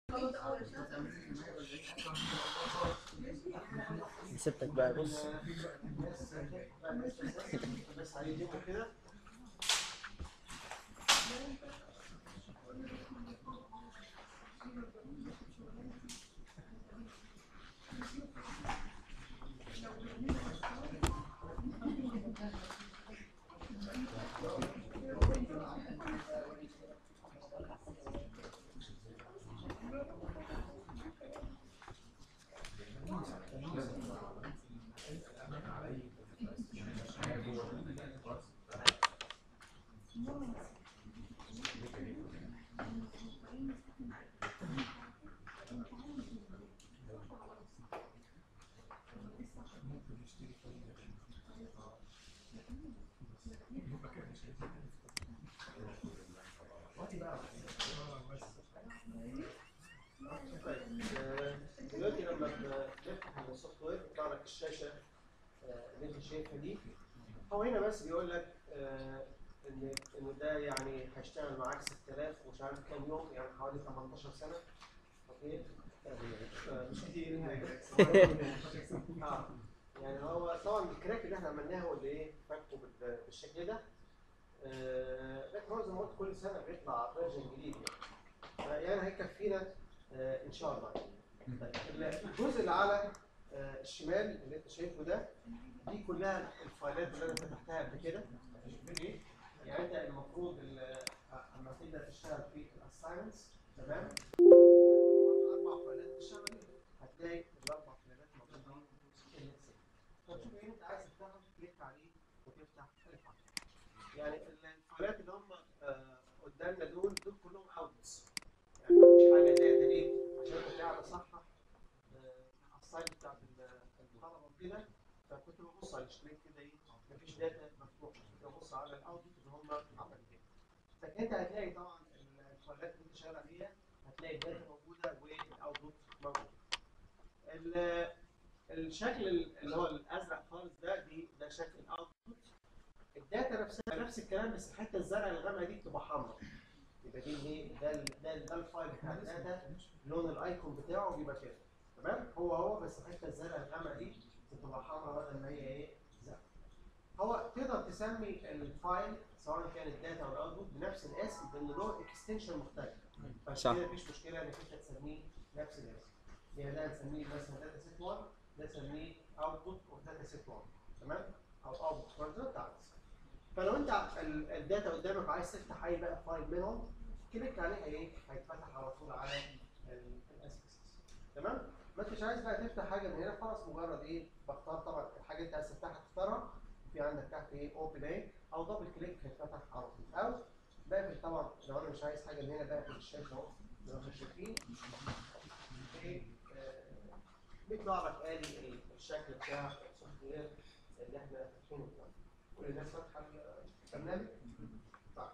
سبتك بقى بص بس هيجيبوا كده طيب آه، دلوقتي لما بنفتح السوفت وير بيطلع لك الشاشه آه، اللي انت شايفها دي هو هنا بس بيقول لك آه، ان ان ده يعني هيشتغل معاك 6000 ومش عارف كام يوم يعني حوالي 18 سنه اوكي آه، مش كتير اه يعني هو طبعا الكراك اللي احنا عملناه هو اللي ايه فكه بال- بالشكل ده آه، لكن هو زي ما قلت كل سنه بيطلع فيرجن جديد يعني يعني هيكفينا آه، ان شاء الله طيب، الجزء اللي على آه، الشمال اللي انت شايفه ده دي كلها الفايلات اللي انا فتحتها قبل كده هتشوفين ايه يعني انت المفروض ال- اما تبدا تشتغل في الاساينمنتس تمام اربع فايلات تشتغل هتلاقي الاربع فايلات موجودين في الاكسل فتشوف ايه انت عايز تفتحه كليك عليه وتفتح الفايل يعني الفايلات اللي هم آه، قدامنا دول دول كلهم اوتبوتس يعني مفيش حاجه داتا ليه عشان كنت قاعد اصحح السايت بتاعت الطلبه وكده فكنت ببص على الشريك كده ايه مفيش داتا مفتوحه كنت ببص على الاوتبوت اللي هم عملوا كده لكن انت هتلاقي طبعا الفايلات اللي انت شغال عليها هتلاقي الداتا موجوده والاوتبوت موجود ال- الشكل اللي هو الازرق خالص ده دي ده شكل الاوتبوت الداتا نفسها نفس الكلام بس الحته الزرقاء الغامقه دي بتبقى حمراء يبقى دي ايه ده ال- ده ال- ده الفايل بتاع الداتا لون الايكون بتاعه بيبقى كده تمام هو هو بس الحته الزرقاء الغامقه دي بتبقى حمراء بدل ما هي ايه زرقاء هو تقدر تسمي الفايل سواء كان الداتا او الاوتبوت بنفس الاسم بان له اكستنشن مختلف صح. فكده مفيش مشكله انك انت تسميه نفس الاسم يعني ده نسميه مثلا داتا سيت 1 ده نسميه اوتبوت اوف داتا سيت 1 تمام او اوتبوت فانكشن بتاع فلو انت ال- الداتا قدامك عايز تفتح اي بقى فايل منهم كليك عليه ايه هيتفتح على طول على الاسبسس تمام ما انتش عايز بقى تفتح حاجه من هنا خلاص مجرد ايه بختار طبعا الحاجه اللي انت عايز تفتحها تختارها في عندك تحت ايه اوبن ايه او دبل كليك هيتفتح على طول او بقفل طبعا لو انا مش عايز حاجه من هنا بقفل الشاشه اهو زي ما انتم شايفين ايه آه، بيطلع لك ادي ال- الشكل بتاع السوفت وير اللي احنا فاتحينه دلوقتي. كل الناس فاتحه البرنامج طيب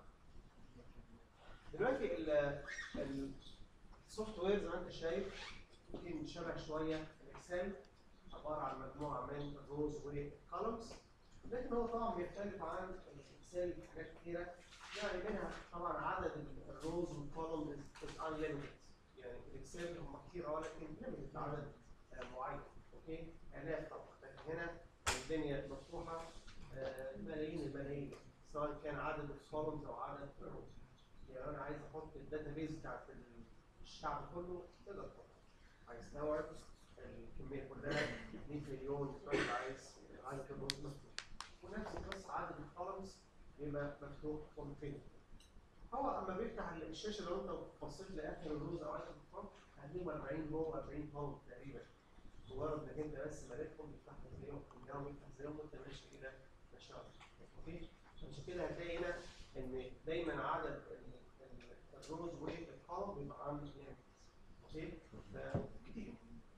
دلوقتي ال- ال- السوفت وير زي ما انت شايف يمكن شبه شويه الاكسل عباره عن مجموعه من الروز والكولمز لكن هو طبعا بيختلف عن الاكسل في حاجات كتيره يعني منها طبعا عدد ال- الروز والكولوم از انليمتد يعني الاكسل هم كتير اه لكن ليميتد عدد آه، معين اوكي الاف طبعا لكن هنا الدنيا مفتوحه آه، ملايين الملايين سواء كان عدد الكولومز او عدد الروز يعني انا عايز احط الداتابيز بتاعت الشعب كله تقدر تحط عايز استوعب الكميه كلها 100 مليون فانت عايز عدد الروز مفتوح ونفس القصه عدد الكولومز بيبقى مفتوح كونتينر هو اما بيفتح الشاشه لو انت بصيت لاخر الروز او اخر الفرق هتلاقيهم 40 جوه 40 طن تقريبا مجرد انك انت بس مالكهم بيفتح لك زيهم كلهم يفتح زيهم وانت ماشي كده نشاط اوكي عشان كده هتلاقي هنا ان دايما عدد ال- ال- الروز والكولوم بيبقى عامل يعني اوكي ف- كتير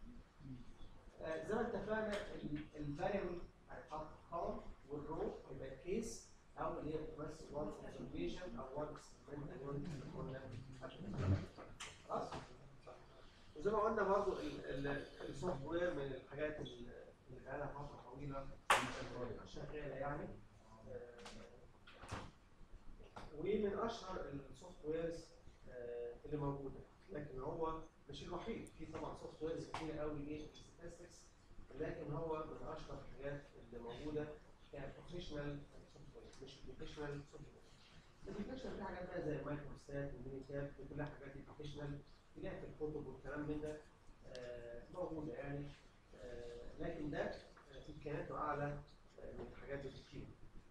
آه، زي ما اتفقنا الفاريبل هيتحط كولوم والرو يبقى الكيس او اللي هي بس وان اوبزرفيشن او وان اكسبيرمنت خلاص وزي ما قلنا برضو السوفت وير من الحاجات اللي بقالها فتره طويله شغاله يعني آه، ومن اشهر السوفت ويرز اللي موجوده لكن هو مش الوحيد في طبعا سوفت ويرز كتير قوي ايه statistics لكن هو من اشهر الحاجات اللي موجوده كبروفيشنال سوفت وير مش بروفيشنال سوفت وير الابلكيشن في حاجات بقى زي المايكروستات والميني تاب دي كلها حاجات ابلكيشنال تلاقيها في الكتب والكلام من ده آه، موجوده يعني آه، لكن ده آه، امكانياته اعلى آه، من الحاجات دي بكتير.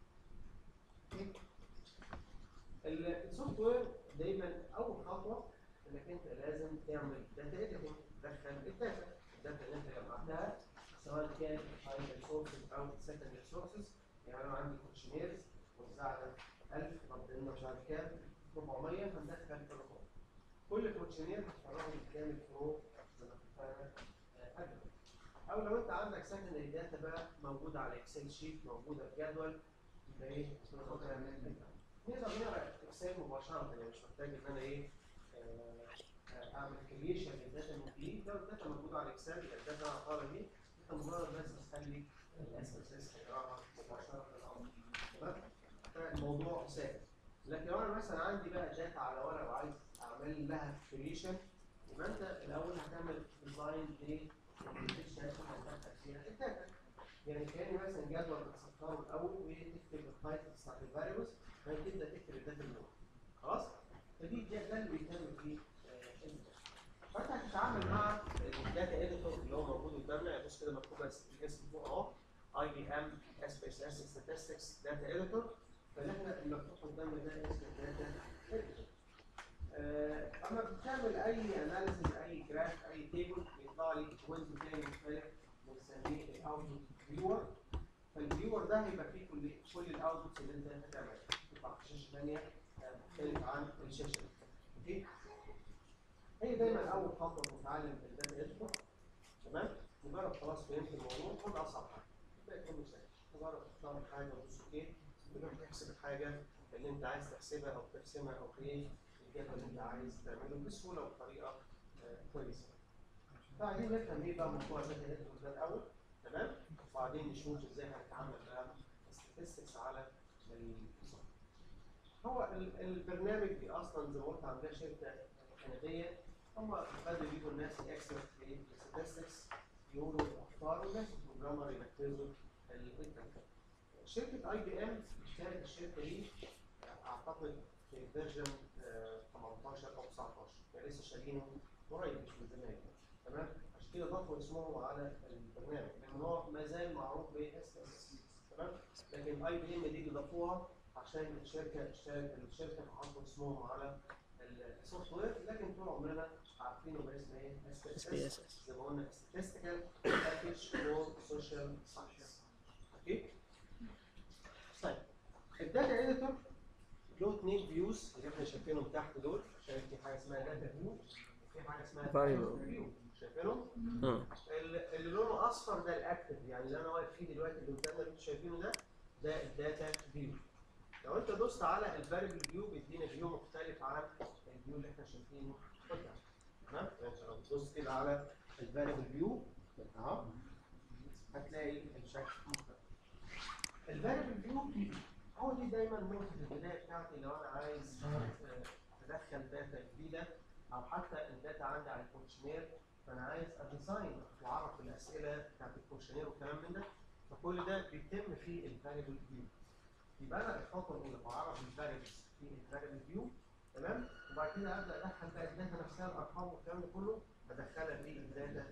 ال- السوفت وير دايما اول خطوه انك انت لازم تعمل داتا ايديتنج تدخل الداتا الداتا اللي انت جمعتها سواء كانت برايمري سورسز او سكندري سورسز يعني انا عندي كوتشنيرز وزعنا 1000 طب لنا مش عارف كام 400 فندخل الرقم كل كوتشنير هتفرغه كام الفرو زي ما اتفقنا آه، قبل او لو انت عندك سكندري داتا بقى موجوده على اكسل شيت موجوده في جدول يبقى ايه بناخدها من نقدر نقرا اكسل مباشره يعني مش محتاج ان انا ايه آه، آه، اعمل كريشن للداتا من دي لو الداتا موجوده على اكسل يبقى الداتا هقرا دي انت مجرد بس تخلي الاس اس اس هيقراها مباشره في الامر تمام فالموضوع سهل لكن لو انا مثلا عندي بقى داتا على ورقه وعايز اعمل لها كريشن يبقى انت الاول هتعمل ديزاين للابلكيشن اللي هتدخل فيها الداتا يعني كاني مثلا جدول بتسطره الاول وتكتب التايتلز بتاعت الفاريبلز بعد كده تكتب الداتا اللي جوه خلاص فدي ده ده اللي بيتم فيه آه، الداتا. فانت هتتعامل مع الداتا اديتور اللي هو موجود قدامنا يعني بص كده مكتوب الاسم فوق اهو اي بي ام اس بي اس اس statistics داتا اديتور فاللي احنا المفتوح قدامنا ده اسمه داتا اديتور آه، اما بتعمل اي اناليسيز اي جراف اي تيبل بيطلع لي ويندو تاني مختلف بنسميه الاوتبوت فيور فالفيور ده هيبقى فيه كل كل الاوتبوتس اللي انت هتعملها تطلع في شاشه ثانيه آه، مختلفه عن الشاشه دي. اوكي هي دايما اول خطوه بتتعلم الداتا اديتور تمام مجرد خلاص فهمت الموضوع خد اصعب حاجه الباقي كله سهل مجرد تختار حاجه وتدوس اوكي تروح تحسب الحاجه اللي انت عايز تحسبها او ترسمها او ايه الجدول اللي انت عايز تعمله بسهوله وبطريقه آه، كويسه. بعدين نفهم ايه بقى موضوع الداتا اديتور ده الاول تمام وبعدين نشوف ازاي هنتعامل مع statistics على السوفت هو ال- البرنامج دي اصلا زي ما قلت عندنا شركه كنديه هم بدأوا يجيبوا الناس الاكسبرت في الستاتستكس يقولوا الافكار والناس البروجرامر ينفذوا الانترنت. شركه اي بي ام اشترت الشركه دي اعتقد في فيرجن 18 او 19 يعني لسه شارينه قريب مش من زمان تمام عشان كده ضافوا اسمهم على البرنامج لان هو ما زال معروف ب اس اس تمام لكن اي بي ام دي اللي ضافوها عشان الشركه اشترت الشركه فحطوا اسمهم على السوفت وير لكن طول عمرنا عارفينه باسم ايه؟ اس اس اس SPSS. زي ما قلنا statistical package for social science اوكي؟ طيب الداتا اديتور له اثنين فيوز اللي احنا شايفينهم تحت دول شايف في حاجه اسمها داتا فيو وفي حاجه اسمها Variable. فيو شايفينهم؟ اه ال- اللي لونه اصفر ده الاكتف يعني اللي انا واقف فيه دلوقتي اللي قدامنا اللي انتوا شايفينه ده ده الداتا فيو لو انت دوست على الفاريبل فيو بيدينا فيو مختلف عن الفيو اللي احنا شايفينه قدام تمام انت لو بتدوس كده على الفاريبل فيو اهو هتلاقي الشكل مختلف الفاريبل فيو هو دي دايما نقطه البدايه بتاعتي لو انا عايز آه، ادخل داتا جديده او حتى الداتا عندي على الكوتشنير فانا عايز اديزاين واعرف الاسئله بتاعت الكوتشنير والكلام من ده فكل ده بيتم في الفاريبل فيو يبقى انا الخطوه الاولى بعرف الفاريبلز في الفاريبل فيو تمام وبعد كده ابدا ادخل بقى الداتا نفسها الارقام والكلام ده كله ادخلها في الداتا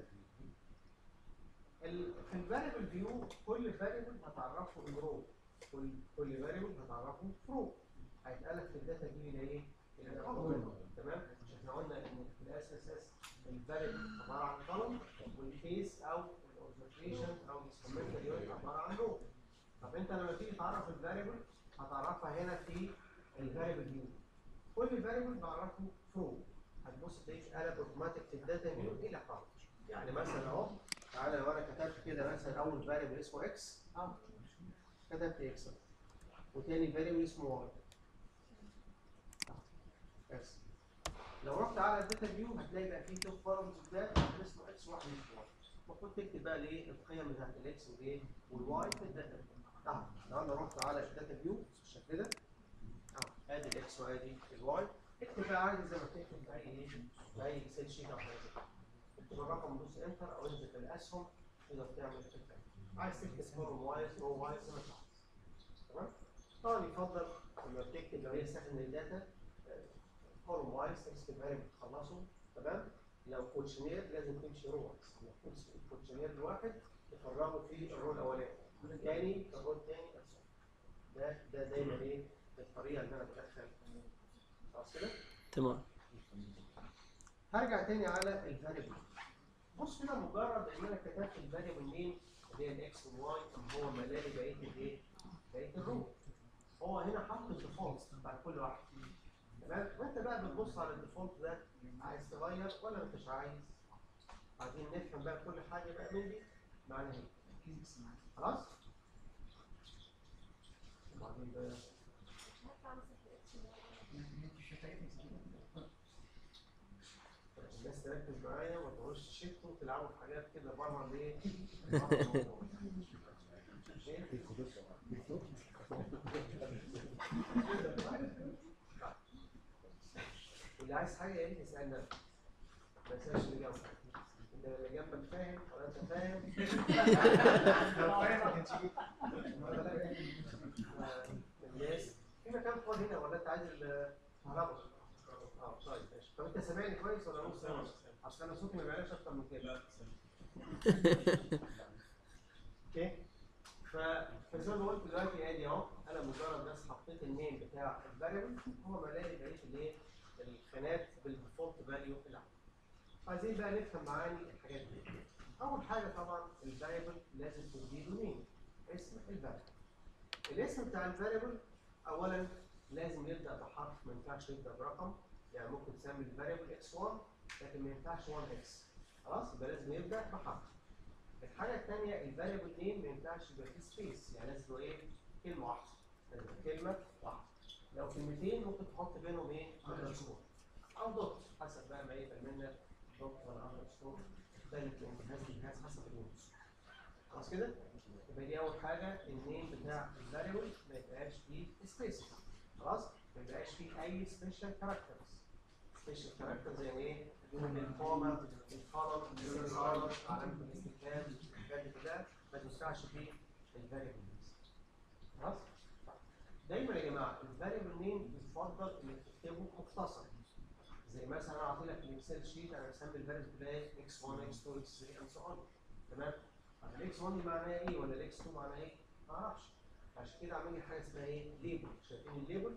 ال- في الفاريبل فيو كل فاريبل هتعرفه الرو كل كل فاريبل هتعرفه فرو هيتقالك في الداتا دي الى ايه؟ الى الكولوم تمام؟ مش احنا قلنا ان في الاس اس اس الفاريبل عباره عن كولوم والكيس او الاوبزرفيشن او الاكسبيرمنتال يونت عباره عن رو طب انت لما تيجي تعرف الفاريبل هتعرفها هنا في الفاريبل فيو كل فاريبل بعرفه فرو هتبص تلاقيه قلب اوتوماتيك في الداتا فيو الى قلم يعني مثلا اهو تعالى لو انا كتبت كده مثلا اول فاريبل اسمه اكس كتبت اكس وتاني فاريبل اسمه واي بس لو رحت على الداتا فيو هتلاقي بقى فيه تو كولمز قدام واحد اسمه اكس وواحد اسمه واي المفروض تكتب بقى الايه القيم بتاعت الاكس والايه والواي في الداتا فيو اهو لو انا رحت على الداتا فيو بالشكل ده اهو ادي الاكس وادي الواي اكتب بقى عادي زي ما بتكتب في اي ايه في اي اكسل شيت او حاجه اكتب الرقم دوس انتر او انزل في الاسهم تقدر تعمل كده عايز تكتب كولوم وايز رو وايز زي ما انت عايز تمام طبعا يفضل لما بتكتب لو هي سكندري داتا كولوم وايز تكتب فاريبل تخلصه تمام لو كوتشنير لازم تمشي رو وايز لو كوتشنير الواحد تفرغه في الرو الاولاني الثاني الرو الثاني ده ده دايما ايه الطريقه اللي انا بدخل خلاص كده تمام هرجع تاني على الفاريبل بص كده مجرد ان انا كتبت الفاريبل نيم اللي هي الاكس والواي هو ملالي بقيه الايه؟ بقيه الرو هو هنا حط الديفولت بتاع كل واحد تمام وانت بقى بتبص على الديفولت ده عايز تغير ولا انت مش عايز عايزين نفهم بقى كل حاجه بقى من دي معناها ايه خلاص وبعدين بقى الناس تركز معايا وما تقولش شفتوا تلعبوا في حاجات كده بره الايه؟ بره الموضوع. ماشي؟ اللي عايز حاجه يا ريت يسالنا ما تنساش اللي جنبك انت اللي جنبك فاهم ولا انت فاهم؟ لو فاهم ما كانش جيت. آه، الناس في مكان فاضي هنا ولا انت عايز الكهرباء؟ اه طيب ماشي طب انت سامعني كويس ولا نص نص؟ عشان انا صوتي ما بيعلاش اكتر من كده اوكي ف- فزي ما قلت دلوقتي ادي اهو انا مجرد بس حطيت النيم بتاع الفاريبل هو ملاقي بقيه الايه الخانات بالديفولت فاليو اللي عايزين بقى نفهم معاني الحاجات دي اول حاجه طبعا الفاريبل لازم تديله مين اسم الفاريبل الاسم بتاع الفاريبل اولا لازم يبدا بحرف ما ينفعش يبدا برقم يعني ممكن تسمي الفاريبل اكس 1 لكن ما ينفعش 1 اكس خلاص يبقى لازم يبدا بحرف الحاجه الثانيه الفاريبل نيم ما ينفعش يبقى فيه سبيس يعني لازم يبقى ايه كلمه واحده لازم يبقى كلمه واحده لو كلمتين ممكن تحط بينهم ايه اندرسكور او دوت حسب بقى ما يقبل منك دوت ولا اندرسكور مختلف من جهاز لجهاز حسب الويندوز خلاص كده يبقى دي اول حاجه النيم بتاع الفاريبل ما يبقاش فيه سبيس خلاص ما يبقاش فيه اي سبيشال كاركترز سبيشال كاركتر زي ايه؟ الكوما الكولم السيرفر علامه الاستفهام الحاجات دي كلها ما تنفعش في الفاريبل خلاص؟ دايما يا جماعه الفاريبل نيم بيفضل انك تكتبه مختصر زي مثلا انا اعطي لك الاكسل شيت انا بسمي الفاريبل بتاعي اكس 1 اكس 2 اكس 3 اند سو اون تمام؟ طب الاكس 1 دي معناها ايه ولا الاكس 2 معناها ايه؟ ما اعرفش عشان كده عامل لي حاجه اسمها ايه؟ ليبل شايفين الليبل؟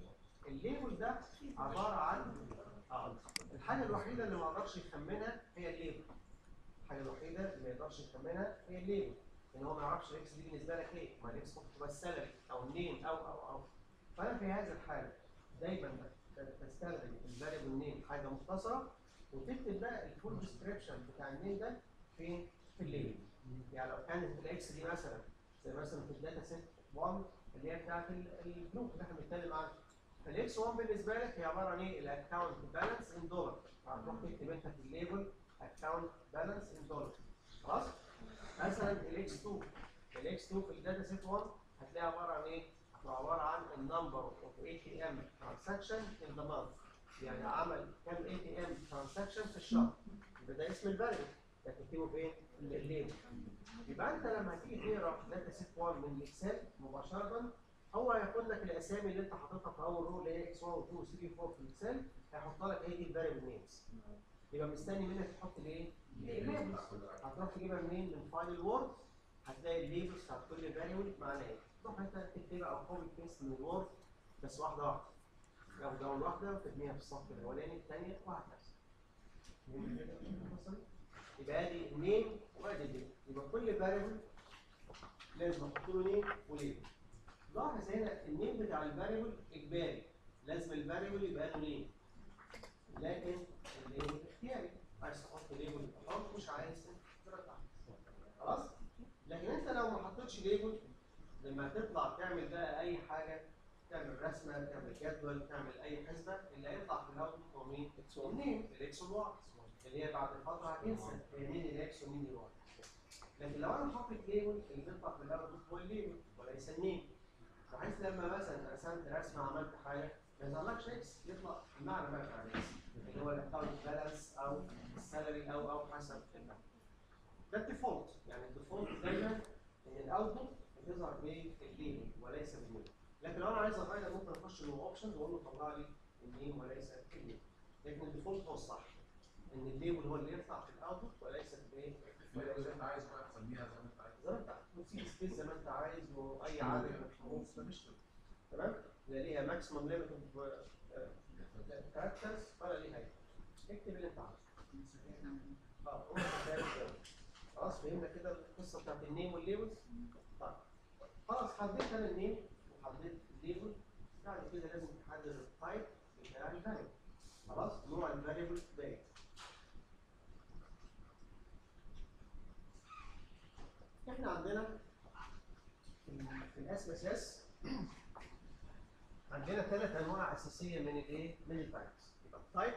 الليبل ده عباره عن اه الحاجه الوحيده اللي ما اقدرش يخمنها هي الليبل الحاجه الوحيده اللي ما يقدرش يخمنها هي الليبل ان هو ما يعرفش الاكس دي بالنسبه لك ايه ما الاكس ممكن تبقى السالري او النيم او او او فانا في هذه الحاله دايما بستخدم الفاريبل نيم حاجه مختصره وتكتب بقى الفول ديسكريبشن بتاع النيم ده فين في الليبل يعني لو كانت الاكس دي مثلا زي مثلا في الداتا سيت 1 اللي هي بتاعت البلوك اللي احنا بنتكلم عنها فالاكس 1 بالنسبه لك هي عباره عن ايه؟ الاكونت بالانس ان دولار هتروح تكتب انت في الليبل اكونت بالانس ان دولار خلاص؟ مثلا الاكس 2 الاكس 2 في الداتا سيت 1 هتلاقيها عباره عن ايه؟ هتبقى عباره عن النمبر اوف اي تي ام ترانزاكشن ان ذا مانث يعني عمل كام اي تي ام ترانزاكشن في الشهر يبقى ده اسم الفاليو هتكتبه فين؟ في الليبل يبقى انت لما هتيجي تقرا داتا سيت 1 من الاكسل مباشره هو هياخد لك الاسامي اللي انت حاططها في اول رو اللي هي اكس 1 و 2 و 3 و 4 في الاكسل هيحط لك هي دي الفاريبل نيمز يبقى مستني منك تحط الايه؟ الليبلز هتروح تجيبها منين؟ من فايل وورد هتلاقي الليبلز بتاعت كل فاريبل معناها ايه؟ تروح انت تكتبها او كوبي بيست من الوورد بس واحده واحده لو داون واحده وترميها في الصف الاولاني الثانيه وهكذا يبقى ادي النيم وادي الليبل يبقى كل فاريبل لازم احط له نيم وليبل لاحظ هنا النيم بتاع الفاريبل اجباري لازم الفاريبل يبقى له نيم لكن الليبل اختياري عايز تحط ليبل تحط مش عايز ترجع خلاص لكن انت لو ما حطيتش ليبل لما تطلع تعمل بقى اي حاجه تعمل رسمه تعمل جدول تعمل اي حسبه اللي هيطلع في الاوتبوت هو مين؟ النيم الاكس والواي اللي هي بعد فتره هتنسى هي مين الاكس ومين الواي لكن لو انا حاطط ليبل اللي بيطلع في الاوتبوت هو الليبل وليس النيم بحيث لما مثلا رسمت رسمه عملت حاجه ما يظهرلكش اكس يطلع المعنى بقى بتاع الاكس اللي هو الاكونت بالانس او السالري او او حسب المعنى ده الديفولت يعني الديفولت دايما ان الاوتبوت بتظهر بالليبل وليس بالنيم لكن لو انا عايز اغير ممكن اخش جوه اوبشن واقول له طلع لي النيم وليس الليبل لكن الديفولت هو الصح ان الليبل هو اللي يطلع في الاوتبوت وليس بايه ولو زي ما انت عايز بقى تسميها زي ما انت عايز زي ما انت وتسيب سبيس زي ما انت عايز واي عدد من الحروف مفيش مشكله تمام لا ليها ماكسيمم ليميت اوف كاركترز ولا ليها اي اكتب اللي انت عايزه اه هو ده الكلام. خلاص فهمنا كده القصه بتاعت النيم والليبل طيب خلاص حددت انا النيم وحددت الليبل بعد كده لازم تحدد التايب بتاع الفاريبل خلاص نوع الفاريبل باقي احنا عندنا في ال- في الاس اس اس عندنا ثلاث انواع اساسيه من الايه؟ من التايبس يبقى التايب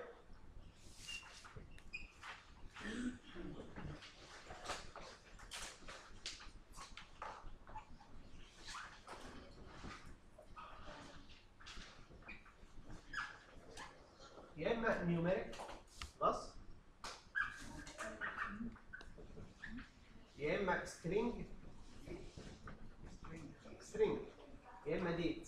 يا اما نيوميريك خلاص يا اما سترينج سترينج يا اما ديت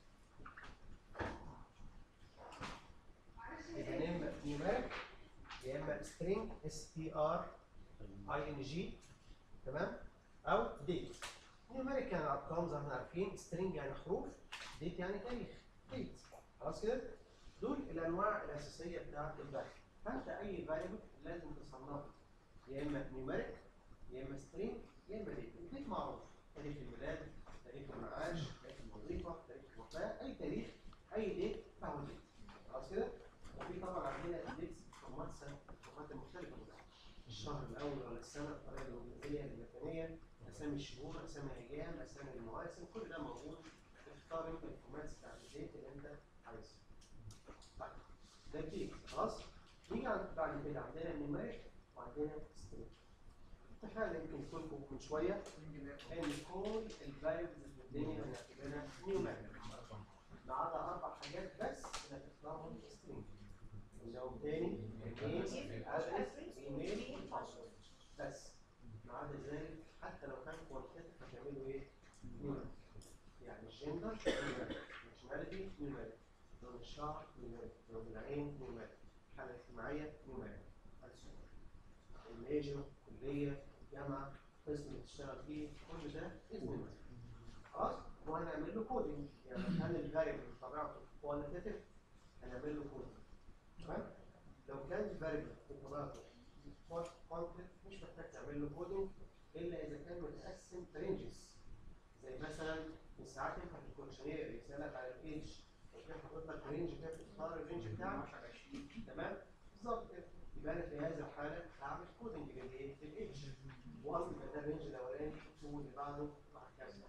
يبقى يا اما نيوميريك يا اما سترينج اس تي ار اي ان جي تمام او ديت نيوميريك يعني ارقام زي ما احنا عارفين سترينج يعني حروف ديت يعني تاريخ ديت خلاص كده دول الانواع الاساسيه بتاعت الفاريبل فانت اي فاريبل لازم تصنفه يا اما نيوميريك يا اما سترينج يا اما ديت الديت معروف تاريخ الميلاد تاريخ المعاش تاريخ الوظيفه تاريخ الوفاه اي تاريخ اي ديت فهو ديت خلاص كده وفي طبعا عندنا الديتس فورمات الفورمات المختلفه بتاعتها الشهر الاول ولا السنه الطريقه الانجليزيه اللاتينيه اسامي الشهور اسامي الايام اسامي المواسم كل ده موجود اختار انت الفورماتس بتاع الديت اللي انت عايزها طيب ده الديت خلاص نيجي عند بعد كده عندنا النيوميريك وعندنا سترينج اتفقنا يمكن كلكم من شويه ان كل الفاليوز اللي في الدنيا بنعتبرها نيوميريك ما عدا اربع حاجات بس اللي هتختارهم سترينج نظام تاني ايميل ادرس ايميل باسورد بس ما عدا ذلك حتى لو كان كوانتيتيف هتعملوا ايه؟ نيوميريك يعني الجندر نيوميريك ناشوناليتي نيوميريك لون الشعر نيوميريك لون العين نيوميريك الحاله الاجتماعيه نيوميريك الميجر كليه جامعه قسم اللي بتشتغل فيه كل ده اسمه نيوميريك خلاص وهنعمل له كودنج يعني كان الفاريبل بطبيعته كواليتيف هنعمل له كودنج تمام لو كان الفاريبل بطبيعته كوانتيتيف مش محتاج تعمل له كودنج الا اذا كان متقسم رينجز زي مثلا من ساعات ينفع في الكوتشنير يسالك على الايدج وكان حاطط لك رينج كده تختار الرينج بتاعك تمام بالظبط كده يبقى انا في هذه الحاله هعمل كودنج للايه؟ للايدج واصل يبقى ده الرينج الاولاني واللي بعده وهكذا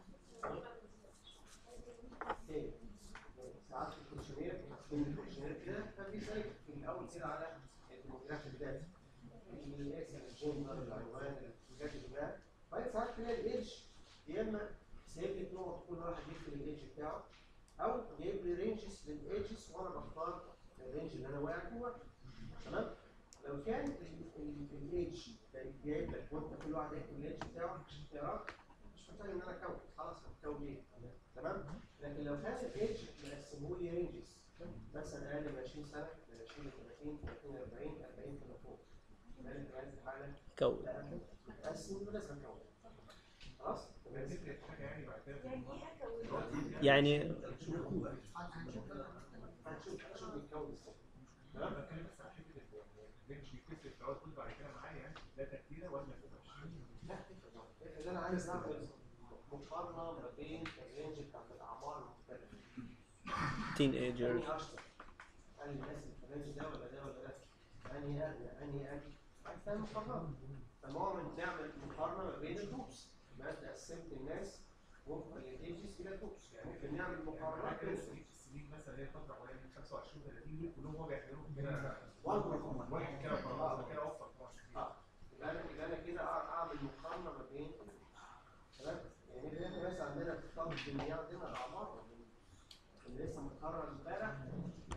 تاني ساعات في الكوتشنير في الكوتشنير كده كان بيسالك في الاول كده على الديموغرافيك داتا الاسم الجندر العنوان الحاجات اللي بقى بعدين ساعات تلاقي الايدج يا اما سايب لي نقط كل واحد يكتب الايدج بتاعه او جايب لي رينجز للايدجز وانا بختار الرينج اللي انا واقع جوه تمام لو كان الايدج جايب لك وانت كل واحد يكتب الايدج بتاعه مش اختيارات مش محتاج ان انا اكون خلاص هكون ايه تمام لكن لو كان الايدج مقسمه لي رينجز مثلا اقل من 20 سنه من 20 ل 30 30 ل 40 40 فيما فوق يبقى انت في هذه الحاله كون لا متقسم ولازم اكون خلاص تفرق حاجه يعني بعد كده يعني ايه اكون؟ يعني هنشوف هنشوف الكون ازاي انا بتكلم بس على حته الرينج بيكتب في الاول كله بعد كده معايا يعني داتا كتيره ولا بتبقى 20 لا تفرق اللي انا عايز اعمل مقارنه ما بين الرينج بتاعت الاعمار المختلفه تين ايجر انهي اشطر؟ انهي الناس اللي في الرينج ده ولا ده ولا ده؟ انهي اغنى؟ انهي اغنى؟ عايز تعمل مقارنه فمؤمن تعمل مقارنه ما بين الجروبس يبقى انت قسمت الناس وفقا للايجز الى جروبس يعني ممكن نعمل مقارنات كده بين السنين السنين مثلا اللي هي فتره قريبه من 25 30 دول كلهم هو بيعتبروهم كده واحد رقم واحد كده وخلاص كده اوفر طبعا اه يبقى انا يبقى انا كده أع- اعمل مقارنه ما بين تمام يعني في ناس عندنا بتختار الجمعيه عندنا الاعمار اللي لسه متخرج امبارح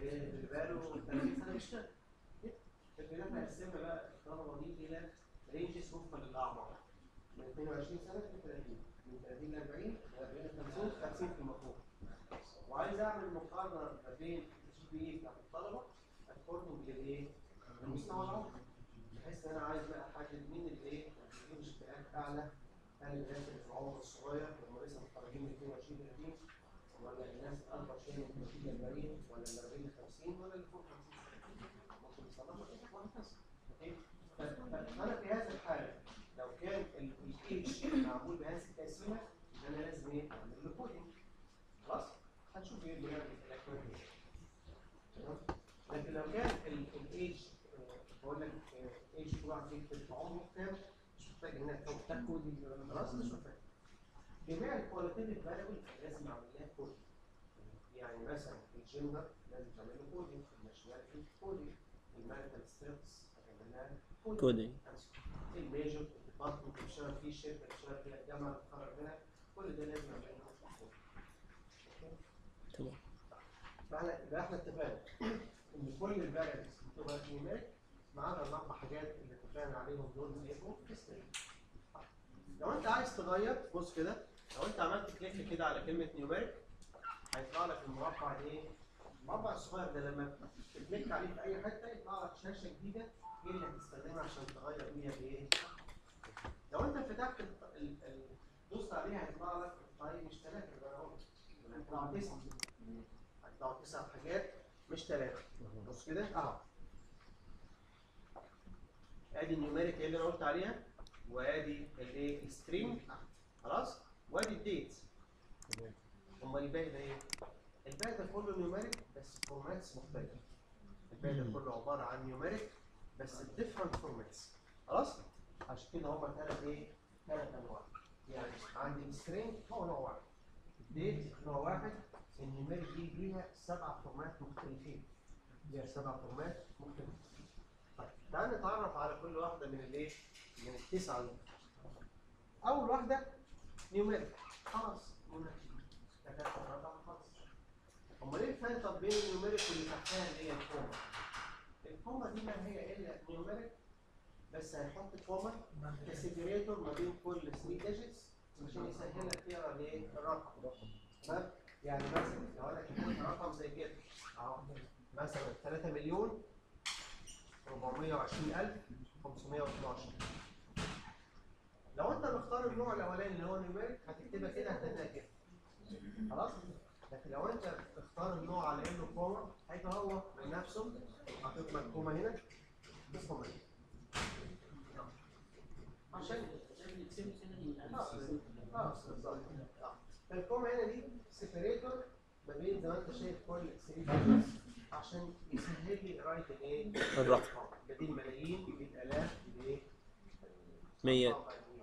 اللي بقاله 30 سنه بيشتغل لكن احنا قسمنا بقى الطلبه دي الى رينجز وفقا للاعمار من 22 سنه ل 30 من 30 ل 40 من 40 ل 50 50 في المفروض وعايز اعمل مقارنه ما بين الجي بي اي بتاعت الطلبه اكوردنج للايه؟ لمستوى العمر بحيث ان انا عايز بقى احدد مين اللي ايه الرينج بتاعك اعلى هل الناس اللي في العمر الصغير اللي هم لسه متخرجين من 22 ل 30 ولا الناس الاكبر شويه من 30 ل 40 ولا ال 40 ل 50 ولا اللي فوق 50 ممكن يصنفوا كده وهكذا اوكي ف- ف- فانا في هذه الحاله لو كان الايدج معمول بهذه التقسيمه يبقى انا لازم ايه اعمل له كودنج خلاص هنشوف ايه اللي بيعمل الاكواد دي تمام؟ لكن لو كان الايدج بقول لك ايدج كل واحد بيكتب عمره كام مش محتاج هنا تحط كودنج خلاص مش محتاج جميع الكواليتيف فاريبل لازم اعمل لها كودنج يعني مثلا الجندر لازم تعمل له كودنج الناشوناليتي كودنج الماريتال ستاتس هتعمل لها كودينج الميجر الديبارتمنت اللي بتشتغل فيه الشركه اللي بتشتغل فيها الجامعه اللي بتتخرج منها كل ده لازم نعمل له كودنج. تمام فاحنا يبقى احنا اتفقنا ان كل الفاريبلز بتبقى نيوميريك ما عدا الاربع حاجات اللي اتفقنا عليهم دول اللي يبقوا هيستوري لو انت عايز تغير بص كده لو انت عملت كليك كده على كلمه نيوميريك هيطلع لك المربع ده ايه؟ المربع الصغير ده لما تكليك عليه في اي حته يطلع لك شاشه جديده ايه اللي هتستخدمها عشان تغير بيها بايه؟ لو انت فتحت ال- ال- ال- دوست عليها هيطلع لك طيب مش ثلاثه زي ما انا قلت هيطلعوا تسعه هيطلعوا تسع حاجات مش ثلاثه بص كده اهو ادي النيوميريك اللي انا قلت عليها وادي الايه السترينج خلاص وادي الديت امال الباقي ده ايه؟ الباقي ده كله نيوميريك بس فورماتس مختلفه الباقي ده كله عباره عن نيوميريك بس ديفرنت فورماتس خلاص؟ عشان كده هم ثلاث ايه؟ ثلاث انواع يعني عندي السترينج هو نوع واحد الديت نوع واحد النيوميريك دي ليها سبع فورمات مختلفين ليها سبع فورمات مختلفين طيب تعال نتعرف على كل واحده من الايه؟ من التسعه دول اول واحده نيوميريك خلاص نيوميريك ده كانت الرقم خلاص امال ايه الفرق طب بين النيوميريك واللي تحتها اللي هي الكوما الكوما دي ما هي الا نيوميريك بس هنحط كوما كسيبريتور ما بين كل 3 ديجيتس عشان يسهل لك تقرا الايه الرقم تمام يعني مثلا لو انا كتبت رقم زي كده اهو مثلا 3 مليون 420512 لو انت مختار النوع الاولاني اللي هو نيوميريك هتكتبها كده هتلاقيها كده خلاص لكن لو انت تختار النوع على انه كوما هيبقى هو من نفسه حاطط لك كوما هنا بس كوما هنا عشان اه بالظبط آه. فالكوما هنا دي سيبريتور ما بين زي ما انت شايف كل 3 digits عشان يسهل لي قرايه الايه؟ الرقم. بديل ملايين بالالاف بايه؟ مية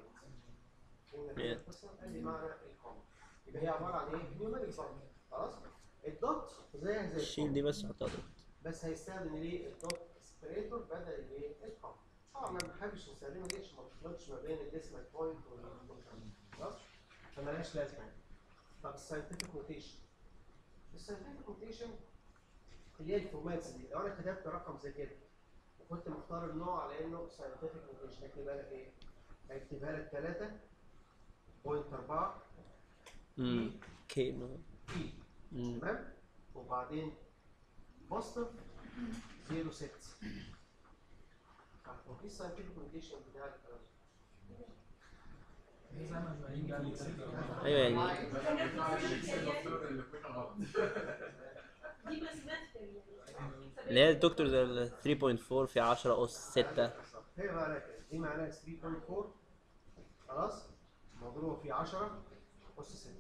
مية ادي معنى الكوما يبقى هي عباره عن ايه؟ نيوميريك برضه خلاص؟ الدوت زيها زي شيل الكوما. دي بس حطها دوت بس هيستخدم ليه الدوت سبريتور بدل الايه؟ الكوما طبعا ما بنحبش نستخدمها دي عشان ما تخلطش ما بين الديسمال بوينت والكوما خلاص؟ فمالهاش لازمه يعني. طب الساينتفك نوتيشن الساينتفك نوتيشن اللي هي الفورماتس دي لو انا كتبت رقم زي كده وكنت مختار النوع على انه ساينتفك نوتيشن هيكتبها لك ايه؟ هيكتبها لك 3 بوينت 4 امم كي نو. اي مم. تمام وبعدين بوزيتيف 0 6 وفي الساينتفك نوتيشن بتاع الكلام ده. ايوه يعني دي ماثيماتيكال اللي هي الدكتور ده ال 3.4 في 10 اس 6 هي معناها كده دي معناها 3.4 خلاص مضروبه في 10 اس 6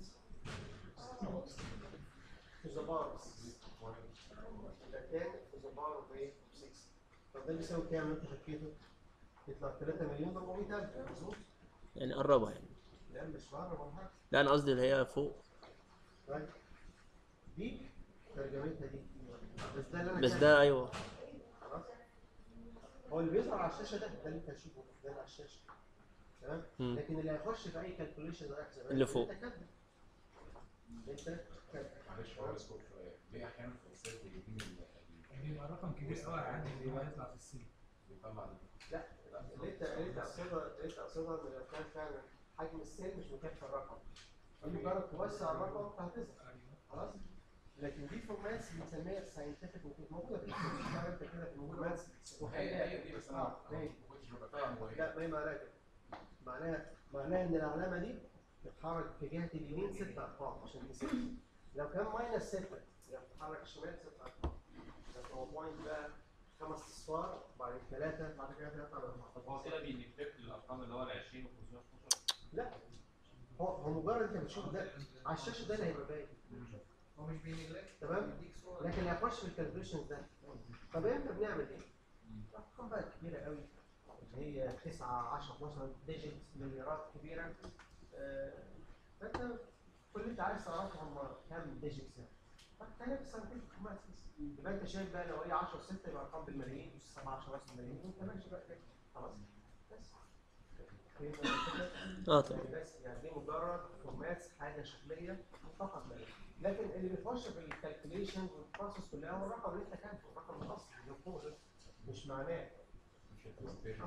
to the power of 6 يبقى 10 to the power of ايه 6 طب ده بيساوي كام انت فكيته؟ يطلع 3 مليون 400000 مظبوط؟ يعني قربها يعني لا مش بره ولا حاجه لا انا قصدي اللي هي فوق طيب دي ترجمتها دي بس ده اللي انا بس كاتبه. ده ايوه خلاص هو اللي بيظهر على الشاشه ده ده اللي انت هتشوفه ده اللي على الشاشه تمام مم. لكن اللي هيخش في اي كالكوليشن رايح زمان اللي فوق. انت كاتبه انت معلش هو اسكت شويه ليه احيانا في السيرت يجيب يعني يبقى رقم كبير قوي عادي اللي هو هيطلع في السين بيطلع ده لا اللي انت اللي انت تقصدها اللي انت تقصدها ان لو كان فعلا حجم السيل مش مكفي الرقم مجرد توسع الرقم فهتظهر خلاص لكن دي فورماتس بنسميها ساينتفك موجوده في الكتب بتشتغل انت كده في الفورماتس هي هي دي بس انا اه أنا هي. ما كنتش ببقى فاهم هو لا ايه ما هي معناها كده معناها معناها ان العلامه دي بتتحرك في جهه اليمين ست ارقام عشان دي ست لو كان ماينس 6 يبقى بتتحرك الشمال ست ارقام لكن هو بوينت بقى خمس اصفار بعدين ثلاثه بعد كده ثلاثه طب هو كده بينكتب الارقام اللي هو ال 20 و 512 لا هو هو مجرد انت بتشوف ده على الشاشه ده اللي هيبقى باين هو مش بينجلك تمام لكن هيخش في الكالكوليشن ده طب امتى بنعمل ايه؟ ارقام بقى كبيره قوي اللي هي 9 10 12 ديجيت مليارات كبيره آه، فانت كل اللي انت عايز تعرفه هم كام ديجيتس يعني فانت نفس يبقى انت شايف بقى لو هي 10 6 يبقى ارقام بالملايين 7 10 بس ملايين وانت ماشي بقى كده خلاص بس فهمت الفكرة؟ اه تمام يعني بس يعني دي مجرد فورماتس حاجه شكليه فقط لا غير. لكن اللي بيخش في الكالكوليشن والبروسيس كلها هو الرقم اللي انت كاتبه الرقم الاصلي اللي فوق ده مش معناه مش البرزنتيشن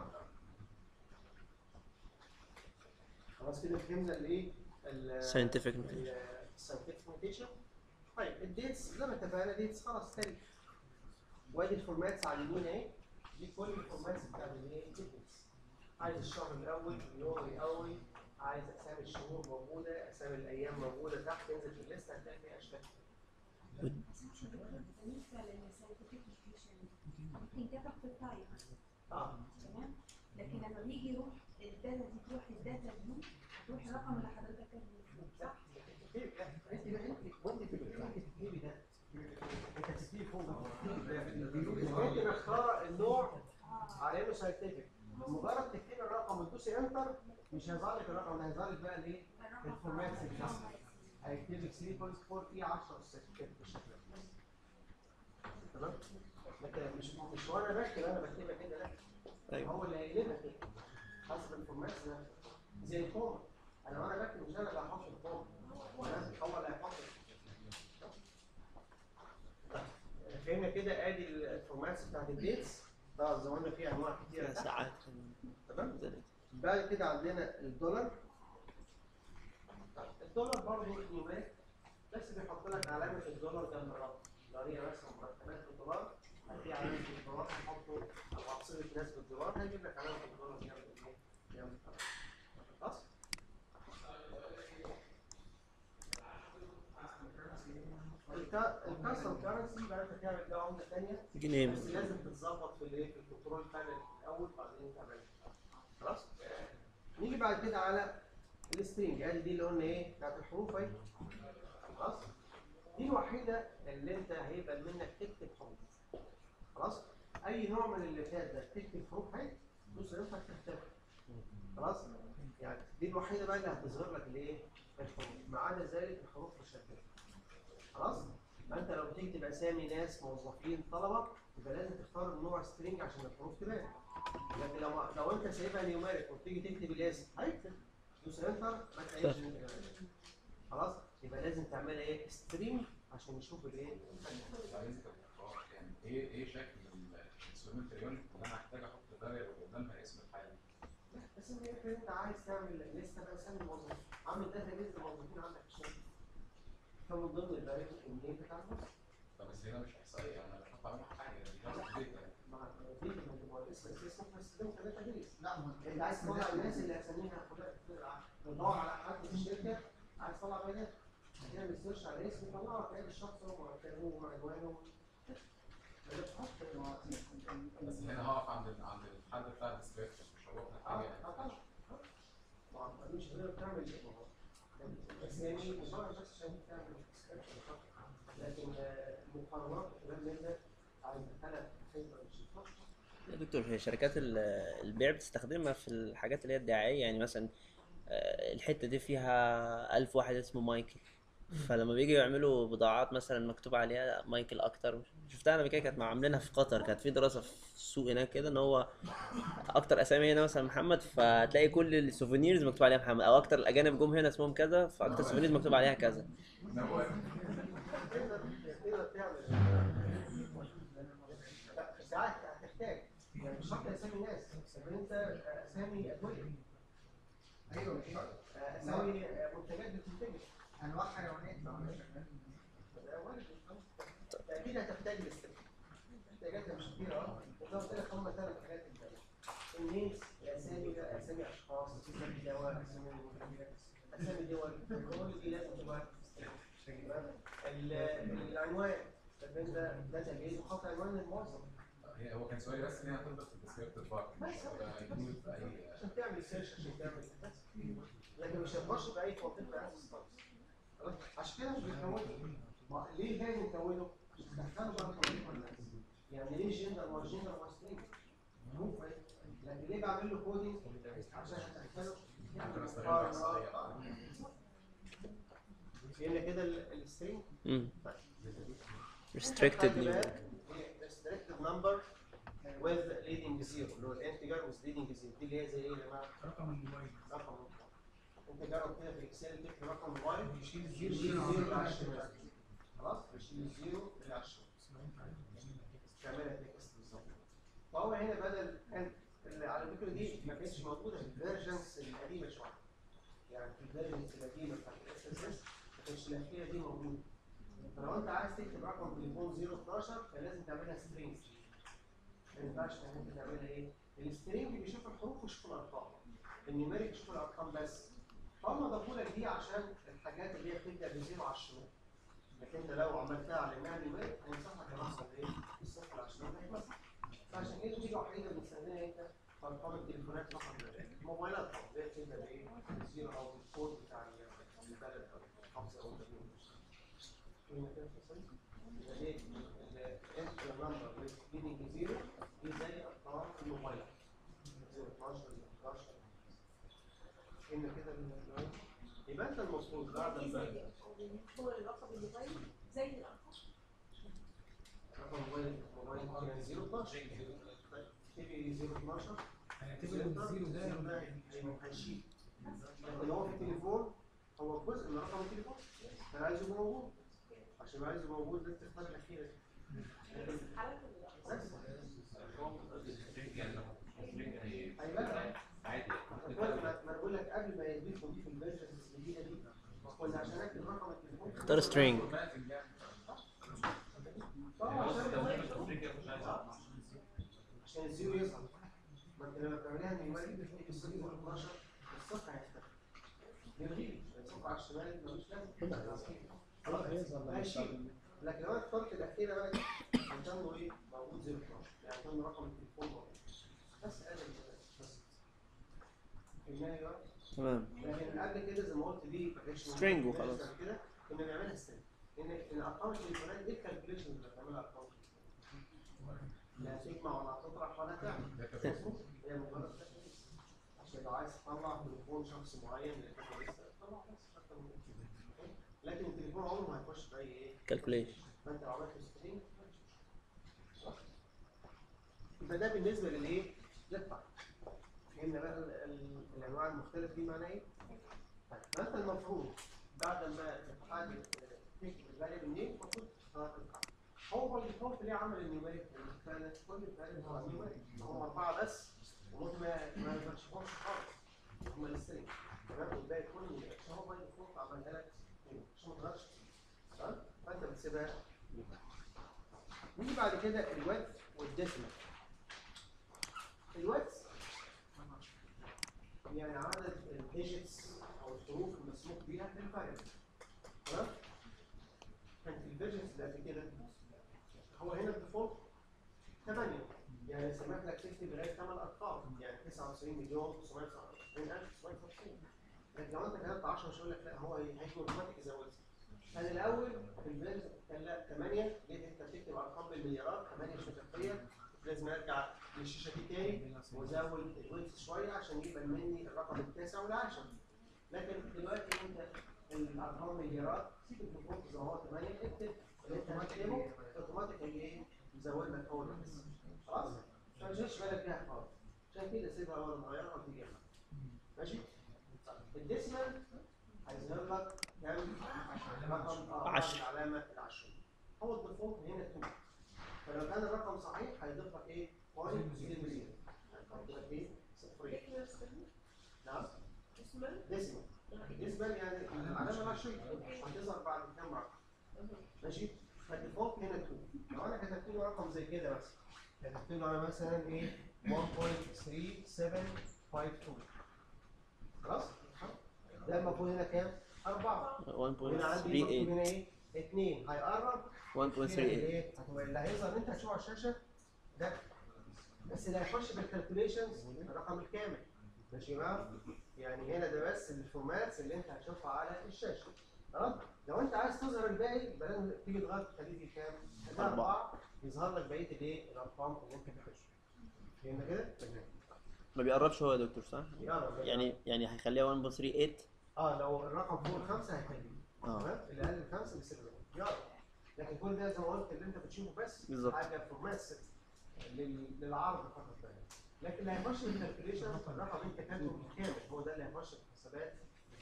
خلاص كده فهمنا الايه Scientific notation. الساينتفك نوتيشن طيب الديتس زي ما اتفقنا ديتس خلاص تاريخ وادي الفورماتس على اليمين اهي دي كل الفورماتس بتاعت الايه الديتس عايز الشهر الاول اليوم الاول عايز اسامي الشهور موجوده اسامي الايام موجوده تحت انزل في الليست هتلاقي فيها اشكال بالنسبه للساينتفيكيشن ممكن تاخد في التايم اه تمام لكن لما بيجي يروح الداتا دي تروح للداتا دي تروح الرقم اللي حضرتك كاتبه صح؟ وانت بتكتبي ده انت بتكتبي فوق انت مختار النوع على انه ساينتفك مجرد تكتبي الرقم وتدوسي انتر مش هيظهر لك الرقم ده هيظهر لك بقى الايه؟ الفورماتس اللي تحت. هيكتب لك 3.4 اي 10 6 كده بالشكل ده تمام؟ لكن مش مش وانا بكتب انا بكتبها كده لا ايوه هو اللي هيقلبها كده حسب الفورمات ده زي الكوما انا وانا بكتب مش انا اللي هحط الكوما تمام؟ هو اللي هيحط طيب، فهمنا كده ادي الفورماتس بتاعت الديتس طبعا زي ما قلنا في انواع كتيره تحت. ساعات تمام بعد كده عندنا الدولار طيب، الدولار برضه نيوميريك بس بيحط لك علامه الدولار جنب الرقم لو هي مثلا مرتبات بالدولار هتلاقي علامه الدولار تحطه او عصير ناس بالدولار هيجيب لك علامه الدولار جنب الايه؟ جنب الرقم خلاص؟ الكاستم كارنسي بقى انت تعمل ده عمله ثانيه جنيه بس لازم تتظبط في الايه في الكنترول بانل الاول بعدين تعملها خلاص نيجي بعد كده على السترينج ادي دي اللي قلنا ايه بتاعت الحروف اهي خلاص دي الوحيده اللي انت هيبقى منك تكتب حروف خلاص اي نوع من اللي فات ده تكتب حروف اهي دوس ينفع تكتبها خلاص يعني دي الوحيده بقى اللي هتظهر لك الايه الحروف ما عدا ذلك الحروف مشدده خلاص فانت لو بتكتب اسامي ناس موظفين طلبه يبقى لازم تختار النوع سترينج عشان الحروف تبان لكن لو لو انت سايبها نيوميريك وبتيجي تكتب الاسم هيكتب دوس انتر ما تلاقيش خلاص يبقى لازم تعملها ايه سترينج عشان نشوف الايه عايز يعني ايه ايه شكل الانسترومنت يونت اللي انا محتاج احط فاريبل قدامها اسم الحاجه بس ان يمكن انت عايز تعمل لسته بقى اسامي الموظفين عامل داتا بيز الموظفين عندك في الشركه فمن ضمن الفاريبل النيم بتاع الموظف طب بس هنا مش احصائيه انا بحط عليها حاجه دي جاست داتا مع دي ما هو الاسم الاسم بتستخدم داتا بيز لا ما انت عايز تطلع الناس اللي اساميها تدور على حد في الشركه عايز تطلع بيانات تعمل سيرش على اسم يطلع لك تلاقي الشخص هو مرتبه وعنوانه بس هنا هقف عند ال- عند الحد بتاع الديسكريبشن مش هروح لحاجه مش هتقدر تعمل اسامي مجرد بس عشان تعمل description فقط. لكن آه، مقارنات وكلام من ده عايز ثلاث خبره مش يا دكتور هي شركات ال- البيع بتستخدمها في الحاجات اللي هي الدعائية يعني مثلا آه، الحتة دي فيها ألف واحد اسمه مايكل فلما بيجي يعملوا بضاعات مثلا مكتوب عليها مايكل اكتر شفتها انا قبل كده كانت عاملينها في قطر كانت في دراسه في السوق هناك كده ان هو اكتر اسامي هنا مثلا محمد فتلاقي كل السوفينيرز مكتوب عليها محمد او اكتر الاجانب جم هنا اسمهم كذا فاكتر سوفينيرز مكتوب عليها كذا تقدر تقدر تعمل لا، ساعات هتحتاج يعني مش شرط اسامي ناس لكن انت اسامي ادويه ايوه ايه اسامي منتجات بتنتج انواع حيوانات ما هو ده وارد اكيد هتحتاج للسن احتياجاتها مش كتيره اه وزي ما قلت لك هم ثلاث حاجات انت النيمز اسامي اسامي اشخاص اسامي دواء اسامي منتجات اسامي دول كل دي لازم تبقى تمام؟ ال- العنوان طب انت داتا بيز وحط عنوان للموظف هي هو كان سؤالي بس ان هي هتفضل في الديسكريبتيف بارت مش هتبقى include في اي عشان تعمل سيرش عشان تعمل بس لكن مش هتخش باي توظيف اساس خالص خلاص؟ عشان كده مش بيكونوا ما- ليه جاي نكونه؟ عشان تدخلوا بقى التوظيف الناس يعني ليه جندر ما جندر ما سترينج مو فاهم لكن ليه بعمل له كودينج عشان ادخله ممكن استغل العصبية. فهمنا كده السترينج امم restricted new restricted number with leading zero اللي هو الانتجر with leading zero دي اللي هي زي ايه يا جماعه؟ رقم الموبايل رقم انت جرب كده في اكسل تكتب رقم موبايل يشيل يشيل الزيرو الزيرو زيرو اللي على الشمال خلاص يشيل الزيرو اللي على الشمال تعملها تكست بالظبط فهو هنا بدل كان اللي على فكره دي ما كانتش موجوده في الفيرجنز القديمه شويه يعني في الفيرجنز القديمه بتاعت الاس اس اس ما كانش الحكايه دي موجوده فلو انت عايز تكتب رقم تليفون 012 فلازم تعملها سترينج ما ينفعش ان انت تعملها ايه؟ السترينج بيشوف الحروف ويشوف الارقام النيوميريك يشوف الارقام بس فهم ضافوا لك دي عشان الحاجات اللي هي بتبدا بزيرو على الشمال لكن انت لو عملتها على انها نيوميريك هيمسح لك الرقم ايه؟ الصفر على الشمال هيتمسح فعشان كده دي الوحيده اللي بنستخدمها انت في ارقام التليفونات فقط الموبايلات طبعا زي بتبدا بايه؟ بالزيرو او بالكود بتاع البلد او المحافظه او المدينه فهمنا كده في الصيف؟ يبقى دي الانتر نمبر ليدنج زيرو دي زي ارقام الموبايلات 0 12 11 فهمنا كده ال- يبقى انت المفروض بعد يعني ما زي هو الرقم الموبايل زي الارقام رقم موبايل موبايل يعني 0 12 طيب تيجي 0 12 هنعتبر ان الزيرو ده ده هيشيل لكن هو في التليفون هو جزء من رقم التليفون انا عايزه يبقى موجود عشان يبقى عايزه موجود لازم تختار الاخيره دي لكن حالات ولا لا؟ بس يعني هيبقى عادي كل ما ما انا بقول لك قبل ما يضيفوا دي في الفيرجنز الجديده دي كنا عشان اكتب رقم التليفون اختار string. طبعا عشان عشان الزيرو يظهر ما انت لما بتعملها نيوميريك بتلاقي الزيرو 12 الصفر هيختفي بيلغيه الصفر على الشمال ملوش لازمه خلاص ماشي لكن لو انا اخترت الاخيره بقى عشان له ايه موجود زيرو 12 يعني عشان رقم التليفون موجود بس ادي بس فهمني بقى تمام لكن قبل كده زي ما قلت دي ما كانتش موجودة. String وخلاص. قبل كده كنا بنعملها سترينج ان ان ارقام التليفونات دي الكالكوليشن اللي بتعملها ارقام لا تجمع ولا تطرح ولا تعمل هي مجرد تكنيك. عشان لو عايز تطلع تليفون شخص معين اللي كان لسه تطلع بس أكتر من كده. لكن التليفون عمره ما هيخش في اي ايه calculation فانت لو عملت سترينج يبقى ده بالنسبه للايه؟ للطعم فهمنا بقى ال- ال- الانواع المختلفه دي معناها ايه؟ طيب فانت المفروض بعد ما تحدد تكتب الفاريبل نيم المفروض تختار القاعده هو باي ديفولت ليه عمل النيوميريك كانت كل الفاريبل هو النيوميريك هم اربعه بس وممكن ما ما ينفعش خالص هم السترينج تمام والباقي كله نيوميريك هو باي ديفولت عملها لك نيوميريك عشان ما تغيرش تمام فانت بتسيبها نيجي بعد كده الويدث والديسمال الويدث يعني عدد الديجيتس او الحروف المسموح بيها في الفاريبل تمام كانت الفيرجنز اللي قبل كده هو هنا الديفولت 8 يعني سمح لك تكتب لغايه 8 ارقام يعني 99 مليون 999 الف 999 لكن لو انت كتبت 10 مش هيقول لك لا هو هيجي اوتوماتيك يزودها كان الاول في الفيرجن كان لا 8 جيت انت بتكتب ارقام بالمليارات 8 مش مكفيه لازم ارجع للشاشه دي تاني وازود الويتس شويه عشان يبقى مني الرقم التاسع والعاشر لكن دلوقتي انت الارقام مليارات سيب الديفولت زي ما هو 8 اكتب اللي انت هتكتبه اوتوماتيكالي ايه يزود لك هو ده بس خلاص ما تشغلش بالك بيها خالص عشان كده سيبها ولا تغيرها وتيجي ماشي الديسمال هيظهر لك كام رقم آه، عشرة. العلامه العشرة هو الديفولت هنا 2 فلو كان الرقم صحيح هيضيف لك ايه؟ بوينت 0 هيحط لك ايه؟ صفرين نعم ديسمال ديسمال يعني العلامه العشرية هتظهر بعد كام رقم ماشي فالديفولت هنا 2 لو انا كتبت له رقم زي كده مثلا كتبت له انا مثلا ايه 1.3752 خلاص ده المفروض هنا كام؟ 4 هنا عندي مكتوب 1.38 هنا ايه؟ 2 هيقرب 1.38 ايه؟ هتبقى اللي هيظهر اللي انت هتشوفه على الشاشه ده بس اللي هيخش بالكالكوليشنز الرقم الكامل ماشي بقى؟ يعني هنا ده بس الفورماتس اللي انت هتشوفها على الشاشه تمام؟ لو انت عايز تظهر الباقي يبقى لازم تيجي تغير تخليه في كام؟ تخليها أربعة. أربعة يظهر لك بقيه الايه؟ الارقام اللي انت كاتبها فهمنا كده؟ تمام ما بيقربش هو يا دكتور صح؟ يلا يعني يعني هيخليها 1.38 اه لو الرقم فوق الخمسه هيخليه اه تمام اللي اقل من خمسه بيسيبها يلا لكن كل ده زي ما قلت اللي انت بتشوفه بس بالظبط. حاجه فورمات لل- للعرض فقط يعني لكن اللي هيخش في الكالكوليشن الرقم انت كاتبه بالكامل هو ده اللي هيخش في الحسابات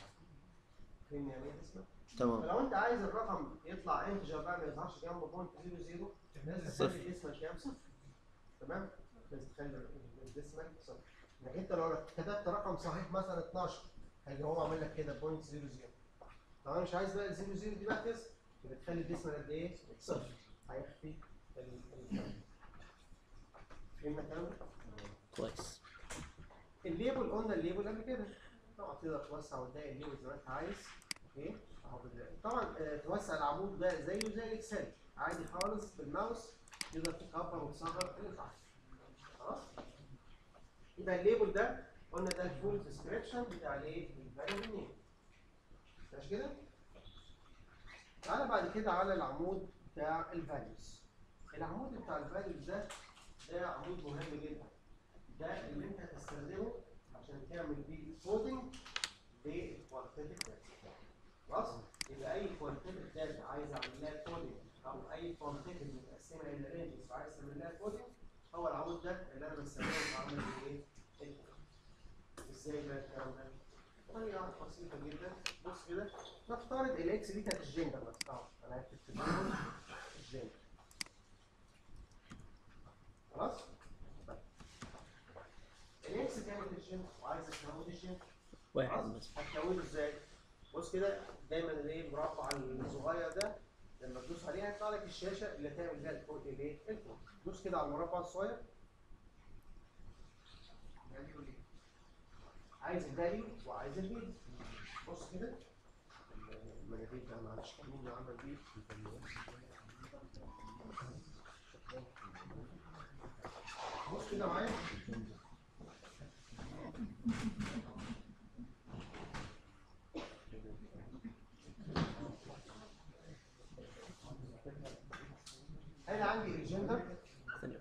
فهمني يعني ايه اسمه؟ تمام فلو انت عايز الرقم يطلع انتجر بقى ما يظهرش جنبه بوينت 00 لازم صفر. تخلي الديسمال كام صفر تمام؟ لازم تخلي الديسمال صفر لكن انت لو كتبت رقم صحيح مثلا 12 هيجي هو عامل لك كده بوينت 00 لو انا مش عايز بقى ال 00 دي بقى تظهر يبقى تخلي الديسمال قد ايه؟ صفر هيخفي ال- الكلام فهمنا الكلام ده؟ كويس الليبل قلنا الليبل قبل كده طبعا تقدر توسع وتضايق الليبل زي ما انت عايز اوكي اهو بال- طبعا آه، توسع العمود ده زيه زي الاكسل عادي خالص بالماوس تقدر تكبر وتصغر اللي انت عايزه خلاص يبقى الليبل ده قلنا ده الفول ديسكريبشن بتاع الايه؟ الفاريبل نيم مش كده؟ تعالى بعد كده على العمود بتاع الفاليوز العمود بتاع الفاليوز ده ده عمود مهم جدا ده اللي انت هتستخدمه عشان تعمل بيه كودنج للكواليتيف داتا خلاص يبقى اي كواليتيف داتا عايز اعمل لها كودنج او اي كواليتيف متقسمه الى رينجز وعايز تعمل لها كودنج هو العمود ده اللي انا بستخدمه في عمل ايه؟ الكودنج. ازاي بقى الكلام ده؟ طريقه بسيطه جدا بص كده نفترض الاكس دي كانت الجندر بس اه انا هكتب في الجندر الجندر خلاص؟ طيب. الاكس كانت الجندر وعايز تكون الجندر واحد مثلا هتكونه ازاي؟ بص كده دايما الايه المربع الصغير ده لما تدوس عليه هيطلع لك الشاشه اللي تعمل بيها الكود الايه؟ الكود دوس كده على المربع الصغير فاليو ليه؟ عايز الفاليو وعايز الفيديو بص كده المناديل ده معلش مين اللي عمل دي؟ بص كده معايا انا عندي الجندر ثانية.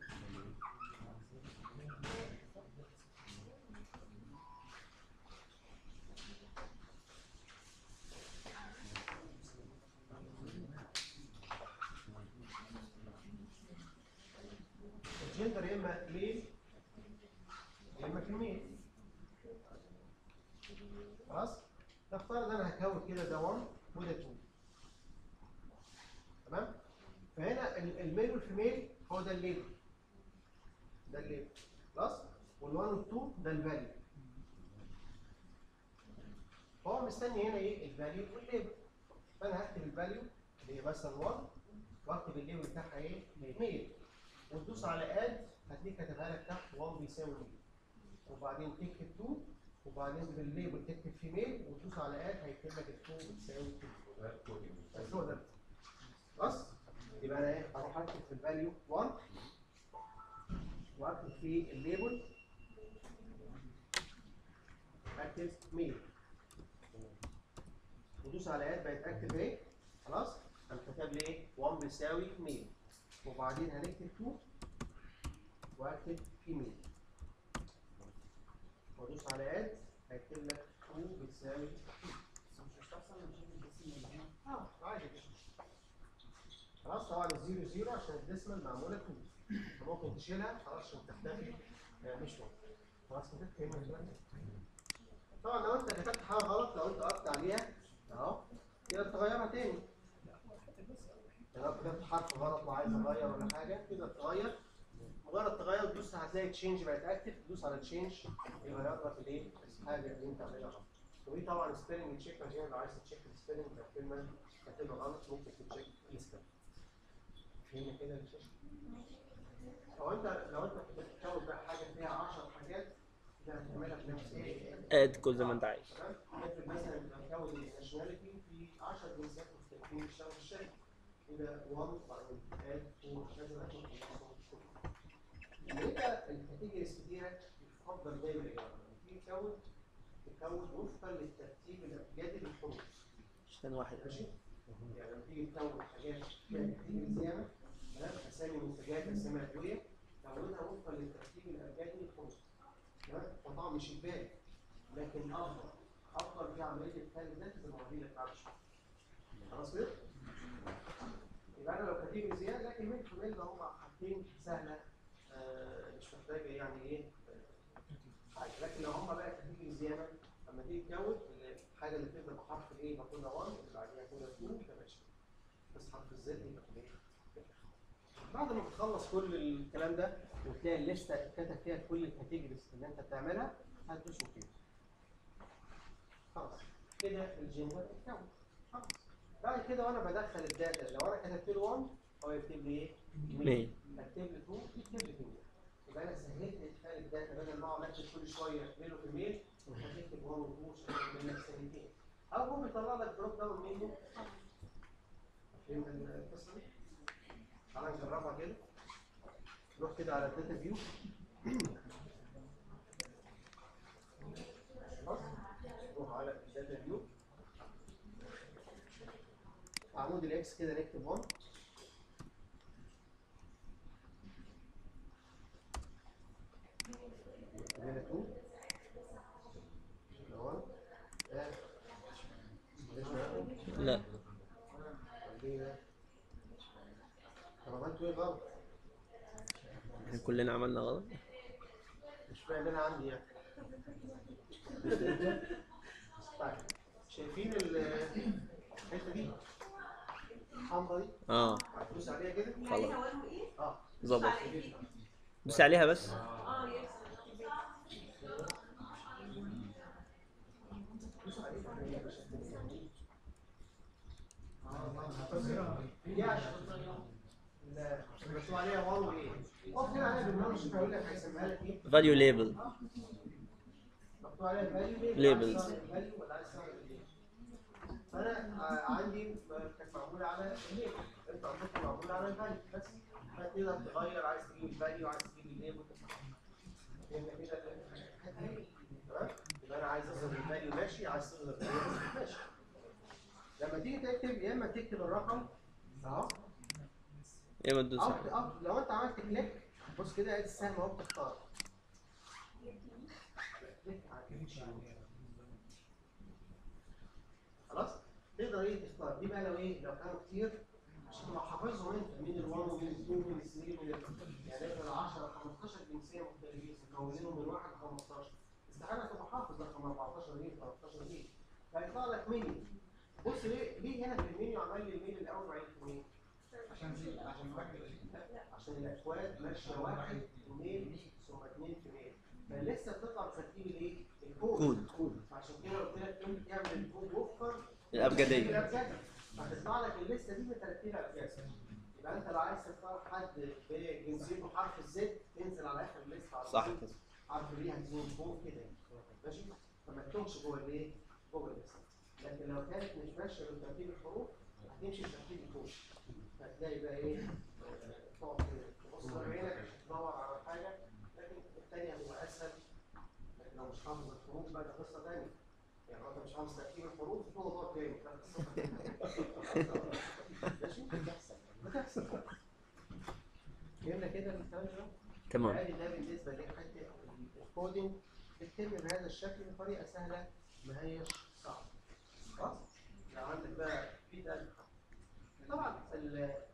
الجندر يا اما ميل يا اما فيميل خلاص نفترض انا هكون كده ده 1 وده 2 تمام فهنا ال- الميل والفيميل هو ده الليبل ده الليبل خلاص وال1 وال2 ده الفاليو هو مستني هنا ايه الفاليو والليبل فانا هكتب الفاليو اللي هي مثلا 1 واكتب الليبل بتاعها ايه ميل وتدوس على اد هتلاقيه كاتبها لك تحت 1 بيساوي ميل وبعدين تكتب 2 وبعدين بالليبل تكتب فيميل وتدوس على اد هيكتب لك ال 2 بتساوي 2 وده الكودينج بس هو ده خلاص يبقى انا ايه اروح اكتب في الفاليو 1 واكتب في الليبل اكتب ميل ودوس على اد بقت اكتب ايه خلاص قام كتب لي ايه 1 بيساوي ميل وبعدين هنكتب 2 واكتب ايميل وادوس على اد هيكتب لك 2 بتساوي بس مش هستحسن نشيل طبعا الزيرو زيرو عشان الديسمال معموله 2 فممكن تشيلها خلاص عشان تختفي آه، مش مهم خلاص كده فهمنا الكلام ده؟ طبعا لو انت كتبت حاجه غلط لو انت وقفت عليها اهو تقدر تغيرها تاني يعني لو كتبت حرف غلط وعايز اغير ولا حاجه تقدر تغير مجرد تغير تدوس هتلاقي تشينج بقت اكتف تدوس على تشينج يغير لك الايه الحاجه اللي انت عاملها غلط ودي طبعا سبيلنج تشيك عشان لو عايز تشيك السبيلنج بتاع الكلمه كاتبها غلط ممكن تشيك السبيلنج فهمنا كده الشاشه لو انت لو انت كنت بتكون بقى حاجه فيها 10 حاجات ده هتعملها بنفس ايه اد كل زي ما انت عايز تمام افرض مثلا بكون الناشوناليتي في 10 جنسيات مختلفين بيشتغلوا في الشركه يبقى 1 وبعدين اد 4 كذا لغايه ما تخلصهم كلهم. يبقى الكاتيجوريز كتيره يفضل دايما يا جماعه لما تيجي تكون تكون وفقا للترتيب الابجدي للحروف عشان واحد ماشي؟ يعني لما تيجي تكون حاجات فيها كاتيجوريز ياما تمام اسامي منتجات اسامي ادويه كونها وفقا للترتيب الابجدي للحروف تمام؟ فطبعا مش اجباري لكن افضل افضل في عمليه التالي ده زي ما قلت لك بعد شويه خلاص كده؟ يبقى انا لو كاتيجوري زياده لكن من في اللي هم حاجتين سهله آه، مش محتاجه يعني ايه آه، حاجه لكن لو هم بقى كاتيجوري زياده لما تيجي تكون الحاجه اللي بتبدا بحرف الايه باخدها 1 اللي بعديها باخدها 2 ده ماشي بس حرف الزد يبقى في الايه؟ بعد ما بتخلص كل الكلام ده وتلاقي الليسته اتكتب فيها كل الكاتيجوريز اللي انت بتعملها هتدوس اوكي خلاص كده الجنرال اتكون خلاص بعد كده وانا بدخل الداتا لو انا كتبت له 1 هو يكتب لي ايه؟ 100 اكتب لي 2 يكتب لي 2 يبقى انا سهلت ادخال الداتا بدل ما اقعد اكتب كل شويه ميل وفي ميل هتكتب 1 و 2 عشان منك سنتين او هو بيطلع لك دروب داون منه فهمت القصه دي؟ تعالى نجربها كده نروح كده على الداتا فيو خلاص نروح على الداتا فيو عمود الاكس كده نكتب 1 نكتب هنا 2 هنا 1 ده ده شمال لا خلينا طب عملتوا ايه غلط؟ احنا كلنا عملنا غلط مش فاهم انا عندي يعني طيب شايفين ال- الحته دي الحمرا دي اه هتدوس عليها كده خلاص اه ظبط دوس عليها بس دوس عليها هي مش هتدوس. دي عشان لا مكتوب عليها 1 وايه اقف هنا عليها بالمعنى شوف هقول لك هيسميها لك ايه فاليو ليبل مكتوب عليها الفاليو Labels. الفاليو ولا عايز تعمل ايه فانا آه، عندي كانت معموله على الليبل انت عندكم معموله على الفاليو بس فتقدر تغير عايز تجيب الفاليو عايز تجيب الليبل فهمنا كده الحته دي تمام يبقى انا عايز اظهر الفاليو ماشي عايز تظهر الليبل ماشي لما تيجي تكتب يا اما تكتب الرقم اهو يا ما تدوس أو عليها. أو لو انت عملت كليك بص كده ادي السهم اهو بتختار كليك على خلاص تقدر ايه تختار دي بقى لو ايه لو كانوا كتير عشان تبقى حافظهم انت مين ال1 ومين ال2 ومين ال3 ومين ال يعني افرض 10 15 جنسيه مختلفين مكونينهم من 1 ل 15 استحاله تبقى حافظ رقم 14 دي 13 دي فيطلع لك منيو بص ليه ليه هنا في المنيو عمل لي الميل الاول وبعدين الميل عشان زي عشان واحد عشان الاكواد ماشيه واحد اثنين ثم اثنين في ميل فلسه بتطلع بترتيب الايه؟ الكود كود. فعشان كده قلت لك انت تعمل الكود وفقا الابجديه الابجدي هتطلع لك الليسته دي بترتيبها ابجدي يبقى انت لو عايز تختار حد بجنسيته حرف الزد تنزل على اخر الليسته على صح طول. كده حرف ليه هتزوم فوق كده ماشي فما تتوهش جوه الايه؟ جوه الليسته لكن لو كانت مش ماشيه بترتيب الحروف هتمشي بترتيب الكود هتلاقي بقى ايه آه، تقعد تبص بعينك عشان تدور على حاجه لكن الثانيه هتبقى اسهل لكن لو مش حافظ الحروف بقى ده قصه ثانيه يعني لو انت مش حافظ ترتيب الحروف ده موضوع تاني ده قصه ماشي بتحصل بتحصل فهمنا كده الكلام ده؟ تمام يعني ده بالنسبه لحته الكودينج بتتم بهذا الشكل بطريقه سهله ما هيش صعبه خلاص لو عندك بقى في ده طبعا ال- آه،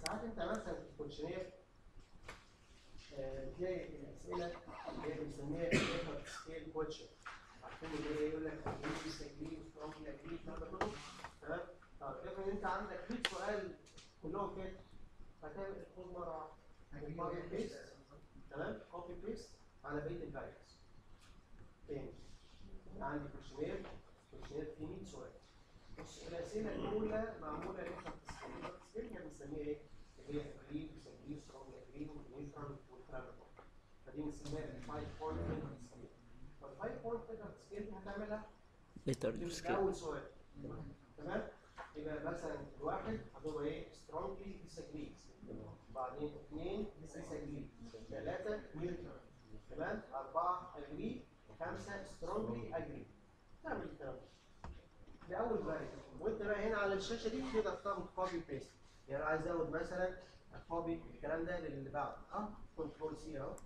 ساعات انت مثلا في الكوتشنير آه، تلاقي الاسئله اللي هي بنسميها ريفرنس سكيل كوتشن عارفين اللي هي يقول لك اجري سجلي سترونجلي اجري الكلام ده كله تمام طب افرض انت عندك 100 سؤال كلهم كده هتعمل خد مره واحده كوبي بيست تمام كوبي بيست على بقيه الفاريبلز تاني عندي كوتشنير كوتشنير فيه 100 سؤال بص الاسئله الاولى معموله ريفرنس سكيل سكيل كان بنسميها ايه؟ اللي هي اجري سجلي سترونجلي اجري ونيوترال والكلام ده كله فدي بنسميها الفايف بوينت ريفرنس سكيل فالفايف بوينت ريفرنس سكيل هتعملها ليتر في سكيل اول سؤال تمام يبقى مثلا الواحد هتبقى ايه سترونجلي disagrees بعدين اثنين disagrees ثلاثة neutral تمام أربعة agree خمسة strongly agree تعمل الكلام ده ده أول فاريبل وأنت بقى هنا على الشاشة دي تقدر تاخد كوبي بيست يعني عايز أزود مثلا كوبي الكلام ده للي بعده أه كنترول سي أهو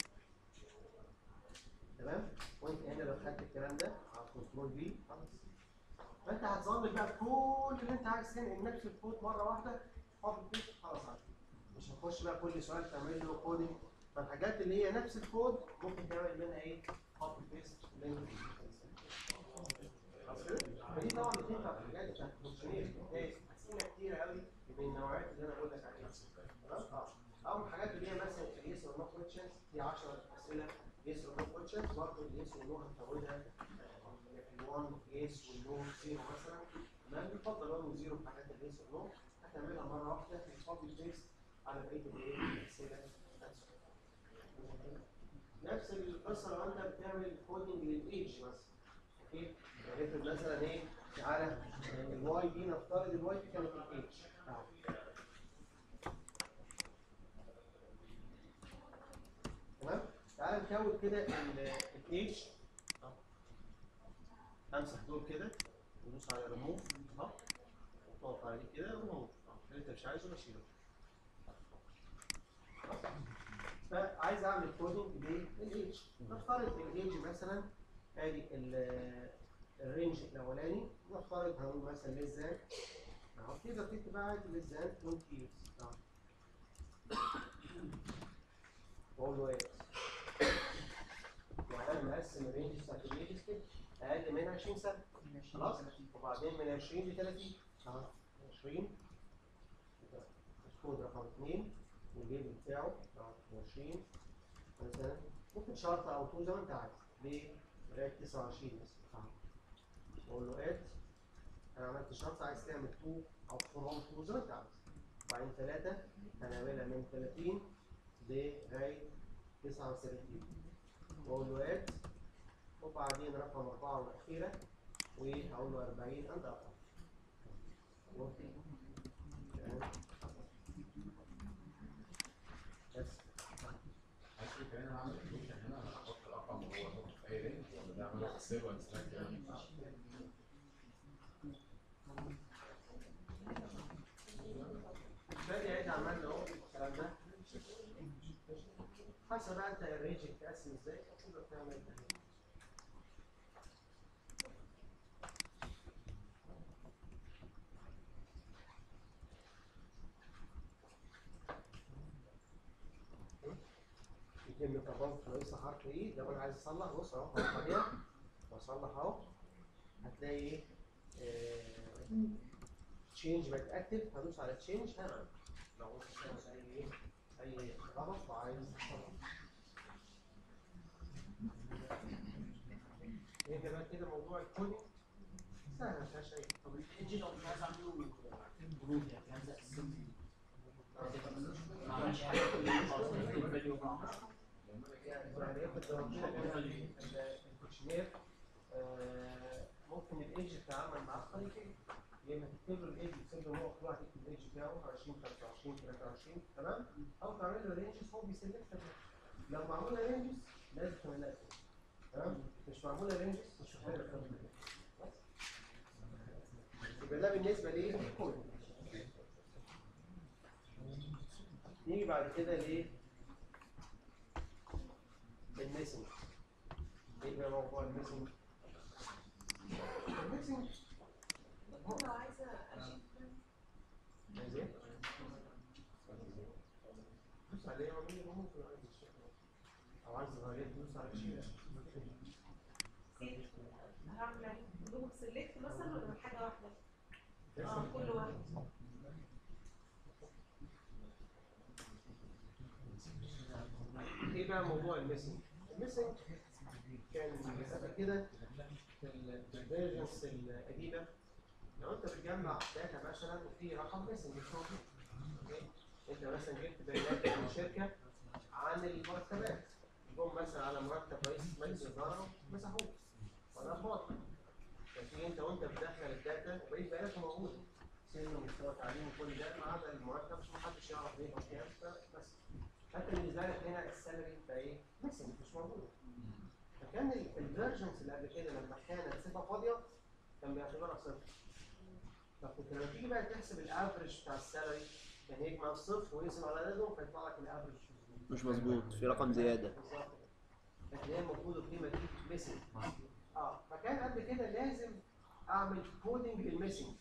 تمام وأنت هنا لو خدت الكلام ده على كنترول بي خلاص فانت هتظبط بقى كل اللي انت عايز تنقل نفس الكود مره واحده كوبي بيست خلاص على كده. مش هتخش بقى كل سؤال تعمل له كودنج فالحاجات اللي هي نفس الكود ممكن تعمل منها ايه كوبي بيست خلاص كده فدي طبعا بتنفع في الحاجات بتاعت الكوتشنير بتلاقي اسئله كتيره قوي من النوعيات اللي انا بقول لك عليها تمام اه او الحاجات اللي هي مثلا اليس اور نو كويشنز في 10 اسئله يس اور نو كويشنز برضه اليس اور نو هنزودها ال1 يس والنو زيرو مثلا تمام يفضل 1 وزيرو في حاجات اليس اور نو هتعملها مره واحده في كوبي بيست على بقيه الايه الاسئله نفس القصه لو انت بتعمل كودنج للايدج مثلا اوكي يعني افرض مثلا ايه تعالى الواي دي نفترض الواي دي كانت الايدج اهو تمام تعالى نكود كده الايدج امسح دول كده ودوس على ريموف اهو واضغط عليه كده ريموف اللي انت مش عايزه بشيله فعايز اعمل كودنج للايدج نفترض الايدج مثلا ادي ال- الرينج الاولاني نفترض هنقول مثلا ليس ذان اهو تقدر تكتب بقى عادي ليس ذان 20 years اهو واقول له ايه يعني انا مقسم الرينج بتاعت الايدج كده اقل من 20 سنه خلاص وبعدين من 20 ل 30 اهو 20 الكود رقم 2 والليبل بتاعه اهو 20 مثلا ممكن شرطه او تو زي ما انت عايز ليه؟ لغايه 29 مثلا اهو اقول له اد انا عملت شرطه عايز تعمل 2 او فروم 2 زي ما انت عايز وبعدين 3 هنعملها من 30 لغايه 39 واقول له اد وبعدين رقم أربعة والأخيرة وهقول له 40 أند أقل بس عايز تقول كمان انا اعمل سوليوشن هنا انا احط الرقم وهو يحط في اي رينج ولا ده اعمله في السيرفر واكستراكت يعني باقي عيد عملنا اهو الكلام ده حسب بقى انت الرينج بتقسم ازاي تقدر تعمل ده يتم طبعا رئيس حرف ايه لو انا عايز اصلح بص اهو هروح عليها واصلح اهو هتلاقي ايه تشينج بقت اكتف هدوس على تشينج هنا لو قلت تعمل اي ايه اي غلط وعايز تصلح ايه بقى كده موضوع الكودينج سهل ما فيهاش اي طب الايدج لو مش عايز اعمله جروب يعني عايز اقسمه ما عملش حاجه في الفيديو يعني ياخد الكوتشنير آه، ممكن الايدج يتعامل معاه بطريقتين يا اما تكتب له الايدج تكتب له هو كل واحد يكتب الايدج بتاعه 20 25 23 تمام او تعمل له رينجز هو بيسلكت لو معموله رينجز لازم تعملها كده. تمام مش معموله رينجز مش هتقدر تعمل كده. بس يبقى ده بالنسبه ليه الكود نيجي بعد كده ليه الميسنج ايه بقى موضوع الميسنج الميسنج انا عايزه اشوف عايز ايه؟ عايز تغير تدوس على شيء هعمل جروب سيلكت مثلا ولا من حاجه واحده؟ اه كل واحد ايه بقى موضوع الميسنج؟ الميسنج كان قبل كده في الفيرجنز القديمه لو انت بتجمع داتا مثلا وفي رقم ميسنج مش موجود أوكي؟ انت مثلا جبت بيانات من شركه عن المرتبات جم مثلا على مرتب رئيس مجلس الاداره مسحوه وده فاضي فتيجي انت وانت بتدخل الداتا وبقيت بياناته موجوده سن ومستوى تعليم وكل ده ما عدا المرتب مش محدش يعرف ايه هو كام بس حتى بالنسبه لك هنا السالري بقى ايه؟ ميسنج مش موجود فكان الفيرجنز اللي قبل كده لما كانت صفه فاضيه كان بيعتبرها صفر فكنت لما تيجي بقى تحسب الافرج بتاع السالري كان يجمع الصفر ويقسم على عددهم فيطلع لك الافرج مش مظبوط في رقم زياده بالظبط كده. لكن هي المفروض القيمه دي ميسنج اه فكان قبل كده لازم اعمل كودنج للميسنج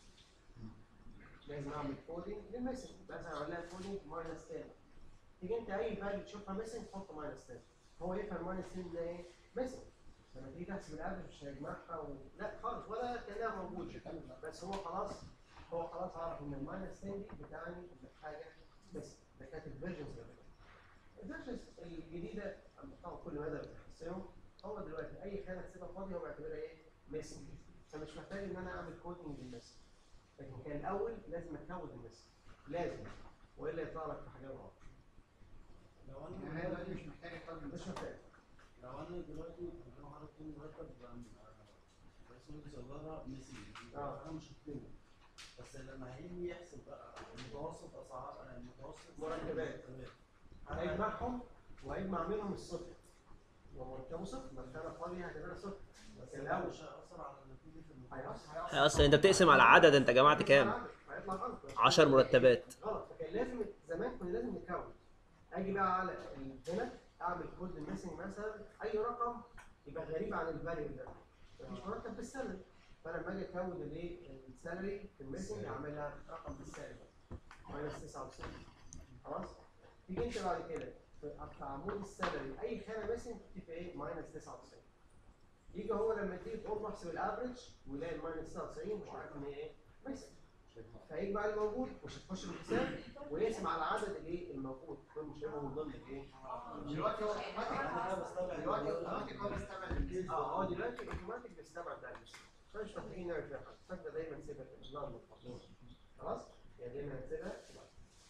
لازم اعمل كودنج للميسنج مثلا اعمل لها كودنج ماينس 10 تيجي انت اي فاليو تشوفها ميسنج تحط ماينس 10 هو يفهم ماينس 10 ده ايه؟ ميسنج لما تيجي تحسب الافرج مش هيجمعها و... لا خالص ولا كانها موجوده بس هو خلاص هو خلاص عرف ان الماينس 10 دي بتعني ان حاجه ميسنج ده كانت الفيرجنز اللي قبل كده. الفيرجنز الجديده طبعا كل مدى بتحسنهم هو دلوقتي اي خانه تسيبها فاضيه هو بيعتبرها ايه؟ ميسنج فمش محتاج ان انا اعمل كودنج للميسنج لكن كان الاول لازم اكود الميسنج لازم والا يطلع لك في حاجات غلط لو انا دلوقتي مش محتاج اقدم مش محتاج لو انا دلوقتي انا حاطط كل مرتب رئيس مجلس الاداره ميسي آه. انا مش هكتبه بس لما هيجي يحسب بقى متوسط اسعار متوسط مرتبات. هيجمعهم وهيجمع منهم الصفر ومرتبه صفر مرتبه فاضيه هتبقى صفر بس الأول. الاول مش هيأثر على نتيجه المتوسط هيأثر هي اصلا انت بتقسم على عدد انت جمعت كام هيطلع غلط 10 مرتبات غلط فكان لازم زمان كنا لازم نكون اجي بقى على ال- هنا اعمل كود الميسنج مثلا اي رقم يبقى غريب عن الفاليو ده مفيش مرتب بالسالري فانا لما اجي اكون الايه السالري في الميسنج اعملها رقم بالسالري ماينس 99 خلاص تيجي انت بعد كده في في عمود السالري اي خانه ميسنج تكتب ايه ماينس 99 يجي هو لما تيجي تقول له احسب الافرج ويلاقي الماينس 99 مش عارف ان هي ايه ميسنج فيجمع الموجود مش هتخش بالحساب ويقسم على عدد الايه الموجود كل مش هيبقى من ضمن الايه دلوقتي هو اوتوماتيك دلوقتي اوتوماتيك هو بيستبعد اه هو دلوقتي اوتوماتيك بيستبعد ده بس فمش محتاجين نعمل فيها حاجه فاكره دايما سيبها كده لا مطلوب خلاص يعني دايما هتسيبها كده.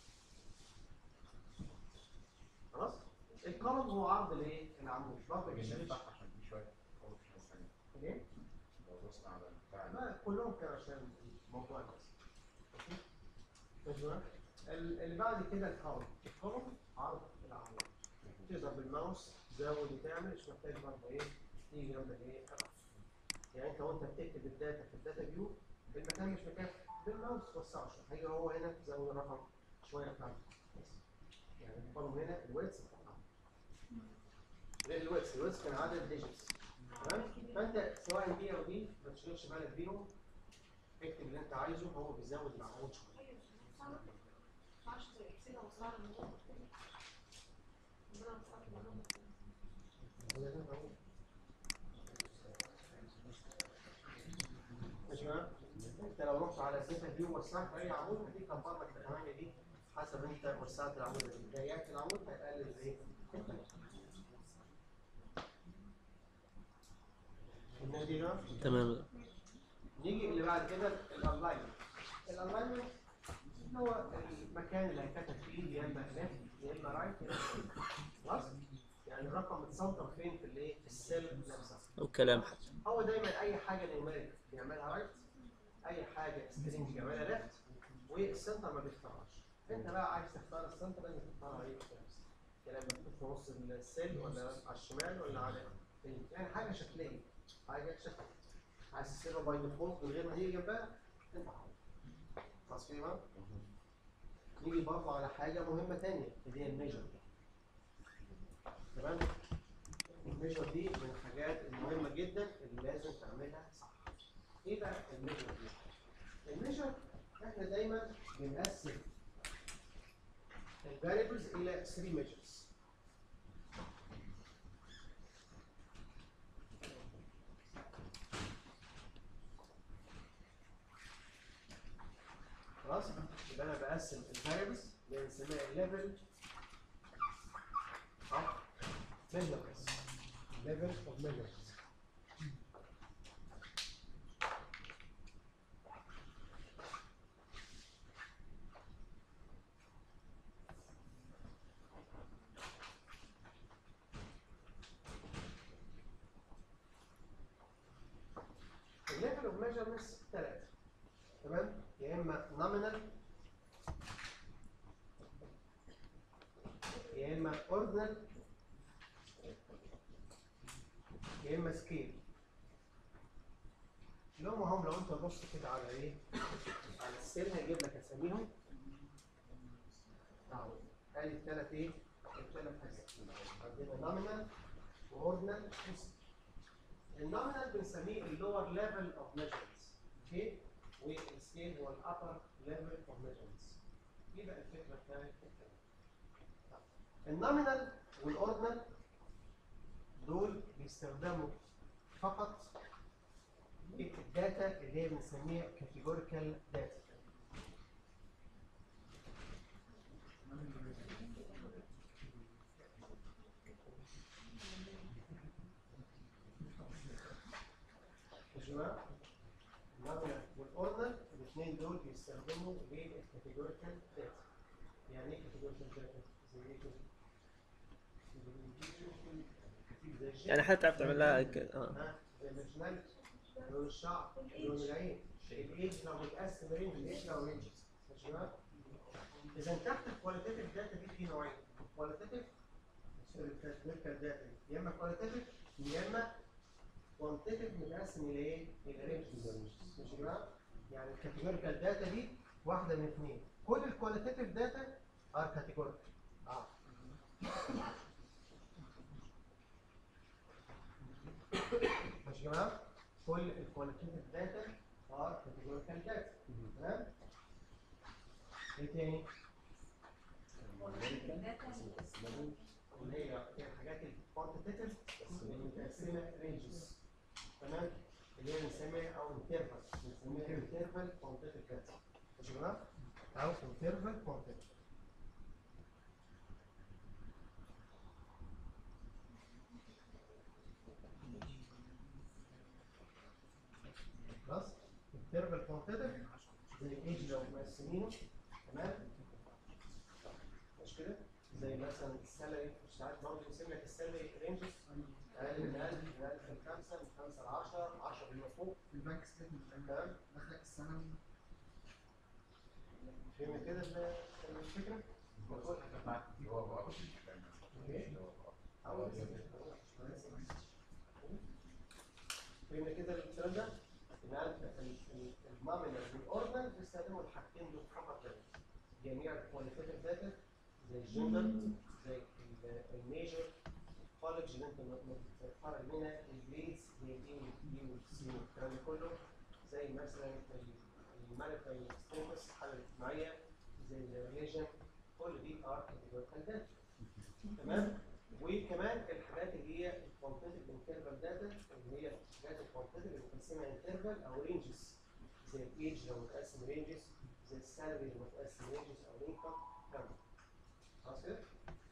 خلاص الكولوم هو عرض الايه العمود برضه مش مش هنفتح عشان في شويه أول مش مثلا ايه لو دوسنا على بتاع ما كلهم كانوا عشان الموضوع بس اوكي ماشي بقى؟ ال- اللي بعد كده الكولوم الكولوم عرض العمود تقدر بالماوس تزود وتعمل مش محتاج برضه ايه تيجي جنبك ايه خلاص يعني انت وانت بتكتب الداتا في الداتا فيو المكان مش مكفي بالماوس توسعه شويه هيجي هو هنا تزود الرقم شويه بتاعته بس يعني الكولوم هنا الويتس الويتس الويتس كان عدد ديجيتس تمام فانت سواء بي او دي ما تشغلش بالك بيهم اكتب اللي انت عايزه هو بيزود العمود شويه معرفش زي اكسل او صار الموضوع مختلف. ربنا يوفقك يا رب. ماشي بقى انت لو رحت على سيتا دي ووسعت اي عمود هديك كبر لك الثمانيه دي حسب انت وسعت العمود دي جايات العمود هيقلل الايه؟ الناس دي بقى تمام نيجي اللي بعد كده الالاينمنت الالاينمنت هو المكان اللي هيتكتب فيه يا اما ليفت يا اما رايت يا اما center. خلاص يعني الرقم متسنتر فين في الايه في السيل نفسها والكلام حتى هو دايما اي حاجه نيوميريك بيعملها رايت اي حاجه سترينج بيعملها ليفت والسنتر ما بيختارهاش انت بقى عايز تختار السنتر لازم تختارها ايه يعني مكتوب في نص السيل ولا على الشمال ولا على يعني حاجه شكليه حاجه شكليه عايز تسيبها باي ديفولت من غير ما تيجي جنبها انت حر خلاص كده بقى نيجي برضه على حاجه مهمه ثانيه اللي هي الميجر تمام الميجر دي من الحاجات المهمه جدا اللي لازم تعملها صح ايه بقى الميجر دي الميجر احنا دايما بنقسم الفاريبلز الى 3 ميجرز يبقى انا بقسم الفاريبلز اللي بنسميها الليفل اوف ميجرمنتس ليفل اوف ميجرمنتس الليفل اوف ميجرمنتس ثلاثة تمام يا اما nominal يا اما ordinal يا اما scale اللي هم هم لو انت بص كده على ايه على السيل هيجيب لك اساميهم اهو ادي الثلاث ايه الثلاث حاجات عندنا nominal واوردينال النومينال بنسميه اللور ليفل اوف ميجرمنتس اوكي والسكيل هو الابر ليفل اوف ميجرمنتس دي بقى الفكره بتاعت الكلام النومينال والاوردينال دول بيستخدموا فقط الداتا اللي هي بنسميها كاتيجوريكال داتا يا جماعه النومينال والاوردينال الاثنين دول بيستخدموا للكاتيجوريكال داتا يعني ايه كاتيجوريكال داتا؟ زي ايه كده؟ زي الجين. يعني حتى تعرف تعمل لها ك- اه ها زي البرسوناليتي لون الشعر لون العين الايدج لو متقسم رينج الايدج لو رينجز ماشي يا جماعه اذا تحت الكواليتيف داتا دي في نوعين كواليتيف الكاتيجوريكال داتا دي يا اما كواليتيف يا اما كوانتيتيف متقسم الى ايه؟ الى رينجز ماشي يا جماعه يعني الكاتيجوريكال داتا دي واحده من اثنين كل الكواليتيف داتا ار كاتيجوريكال اه ماشي يا جماعه كل الكواليتيف داتا ار كاتيجوريكال داتا تمام ايه تاني اللي هي هي الحاجات الكوانتيتيف متقسمه رينجز تمام اللي هي بنسميها او انترفال بنسميها انترفال كوانتيتيف داتا ماشي يا جماعه او انترفال كوانتيتيف خلاص التربل كوانتيتيف زي الايج لو مقسمينه تمام مش كده زي مثلا السالري ساعات برضه بيقسم لك السالري رينجز اقل من 1000 من 1000 ل 5 من 5 ل 10 10 بما فوق البنك ستيتمنت تمام دخلك السنه فهمت كده ال- الفكره؟ مظبوط اللي هو بقى ايه؟ أول فهمنا كده الكلام ده؟ ان النومينال والاوردنال بيستخدموا الحاجتين دول فقط لا غير. جميع الكواليتيف داتا زي الجندر زي ال- الميجر الكولج اللي انت بتتفرج منها الجريدز زي الاي والبي والسي والكلام ده كله زي مثلا الماريتال ستيتس الحاله الاجتماعيه زي الريليجن كل دي ار كاتيجوريكال داتا تمام وكمان الحاجات اللي هي الكوانتيتيف انترفال داتا اللي هي الحاجات الكوانتيتيف اللي بنقسمها انترفال او رينجز زي الايدج لو متقسم رينجز زي السالري لو متقسم رينجز او الانكم كام خلاص كده؟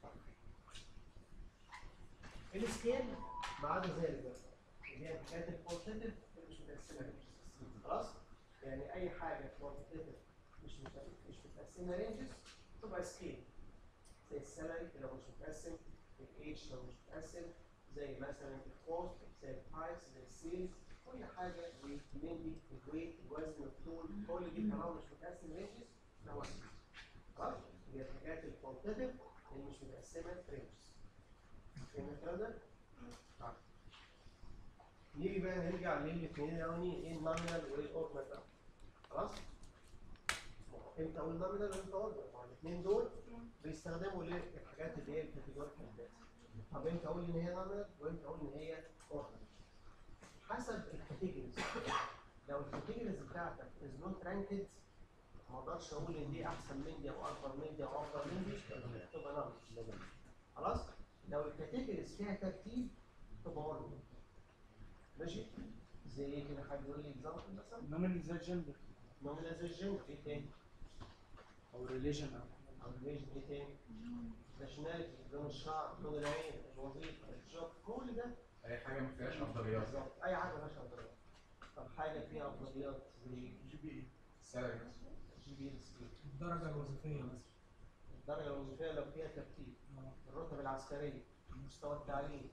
السكيل ما عدا ذلك بقى اللي هي الحاجات الكوانتيتيف اللي مش متقسمه رينجز خلاص؟ يعني اي حاجه كوانتيتيف مش مت- مش متقسمه رينجز تبقى سكيل زي السالري لو مش متقسم الايدج لو مش متقسم زي مثلا الكوست زي البرايس زي السيلز كل حاجه والمندي الويت الوزن الطول كل دي طالما مش متقسم رينجز فهو سكيل خلاص هي الحاجات الكوانتيتيف اللي مش متقسمه رينجز فاهم الكلام ده؟ طيب. نيجي بقى نرجع للاثنين الاولانيين ايه النومينال وايه الاوردنال بقى خلاص؟ امتى اقول نومينال وامتى اوردنال؟ الاثنين دول بيستخدموا للحاجات اللي هي الكاتيجوريكال داتا طب امتى اقول ان هي نومينال وامتى اقول ان هي اوردنال؟ حسب الكاتيجوريز لو الكاتيجوريز بتاعتك از نوت رانكد ما اقدرش اقول ان دي احسن من دي او اكبر من دي او افضل من دي تبقى نومينال خلاص؟ لو الكاتيجوريز فيها ترتيب تبقى اوردنال ماشي؟ زي ايه كده حد يقول لي اكزامبل مثلا؟ نومينال زي الجندر نومينال زي الجندر ايه تاني؟ او ريليشن او او ريليجن ايه تاني؟ ناشوناليتي لون الشعر لون العين الوظيفه الجوب كل ده اي حاجه ما فيهاش افضليات بالظبط اي حاجه مالهاش افضليات طب حاجه فيها افضليات زي جي بي اي السالري جي بي اس الدرجة الوظيفية مثلا الدرجه الوظيفيه لو فيها ترتيب الرتب العسكريه مستوى التعليم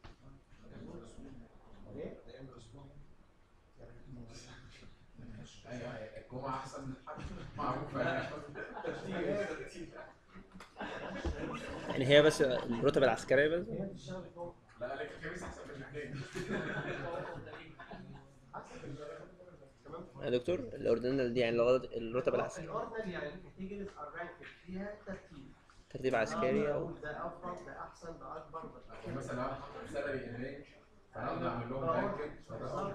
ليه؟ ايوه الجمعه احسن من الحج معروفه يعني يعني هي بس الرتب العسكريه بس هي بتشتغل فوق لا عليك الخميس احسن من الاثنين تمام يا دكتور الاوردينال دي يعني الغلط- الرتب العسكريه الاوردنال يعني الكاتيجوريز ار رانكد فيها ترتيب ترتيب عسكري او أقول ده افضل ده احسن ده اكبر ده يعني مثلا لو انا حاطط سالري ان رينج فانا اقدر اعمل لهم رانكينج بالظبط.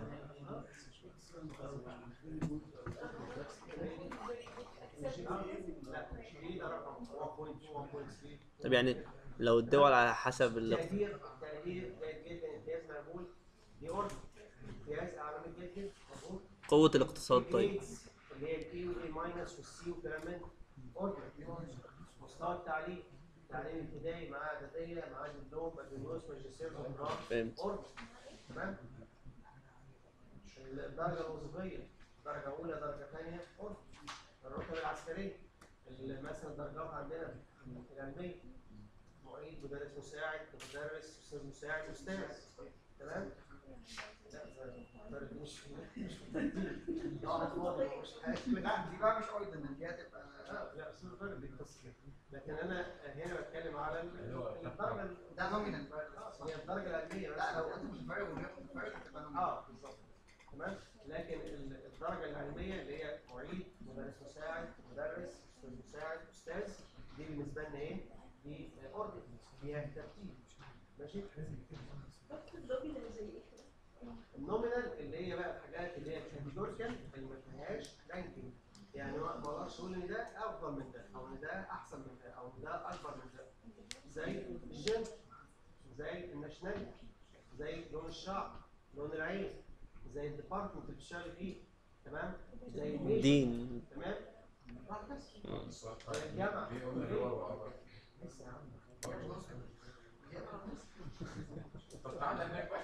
لا جي ده رقم 1.2 طب يعني لو الدول على حسب 1.3 الاقتصاد تقدير تقدير جيد جدا امتياز مقبول دي اوردر امتياز اعلى من جدا مظبوط قوة الاقتصاد طيب الجريدز اللي هي الاي والاي ماينس والسي والكلام من اوردر مستوى التعليم التعليم الابتدائي معاه اعداديه معاه دبلوم بكالوريوس ماجستير دكتوراه فهمت اوردر تمام الدرجه الوظيفيه درجه اولى درجه ثانيه اوردر الرتب العسكريه اللي مثلا درجات عندنا العلميه معيد مدرس مساعد مدرس استاذ مساعد استاذ تمام لا ده مدرس مش مش مش اه فاضي مش حاجه لا دي بقى مش قوي ان دي هتبقى آه، لا استاذ فرق دي قصه لكن انا هنا بتكلم على ال- الدرجه ال- ده نومينال آه، هي الدرجه العلميه بس لا لو انت مش فارق وجاي فارق هتبقى نومينال اه بالظبط تمام لكن ال- الدرجه العلميه اللي هي معيد مدرس مساعد مدرس استاذ مساعد استاذ دي بالنسبه لنا ايه؟ دي اوردر فيها ترتيب ماشي؟ النومينال اللي هي بقى الحاجات اللي هي الكاتيجوريكال اللي ما فيهاش رانكينج يعني ما ما اقدرش اقول ان ده افضل من ده او ان ده احسن من ده او ان ده اكبر من ده زي الجن زي الناشوناليتي زي لون الشعر لون العين زي الديبارتمنت اللي بتشتغل فيه تمام زي الميجر دين تمام براحتك. السؤال زي الجامعه ليه قلنا اللي هو وأبر؟ لسه يا عم طب تعالى هناك بقى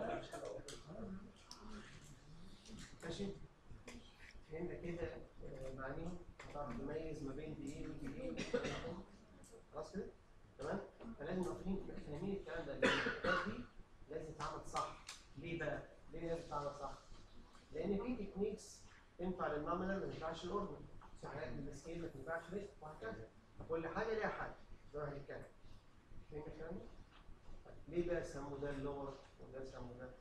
ماشي هنا كده آه، معنيهم هتعرف تميز ما بين دي ايه ودي ايه خلاص كده تمام فلازم نبقى فاهمين فاهمين الكلام ده لان الحاجات دي لازم تتعمل صح ليه بقى؟ ليه لازم تتعمل صح؟ لان في تكنيكس تنفع للنومينال ما تنفعش للاوردنال في حاجات للسكيل ما تنفعش ليه وهكذا فكل حاجه ليها حل زي ما هنتكلم فاهم الكلام ده؟ طيب، ليه بقى سموا ده اللور وده سموا ده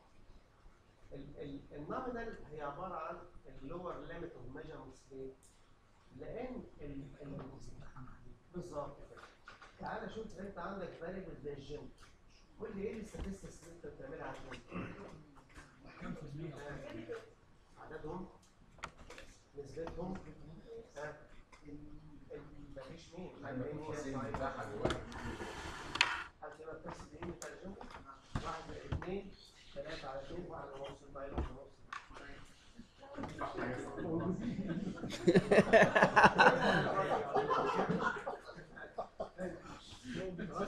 النومينال هي عباره عن اللور ليميت اوف ميجرمنت سكيل لان ال- ال- بالظبط كده تعالى شوف انت عندك فاريبل زي الجيم قول لي ايه الستاتستكس اللي انت بتعملها على الجيم كام في المية؟ عددهم نسبتهم ها ال- مفيش مين هيبقى في قوسين بتاعها جواها هل تبقى بتحسب ايه بتاع الجيم واحد زائد اثنين ثلاثة على اثنين واحد ونص يبقى واحد ونص خلاص؟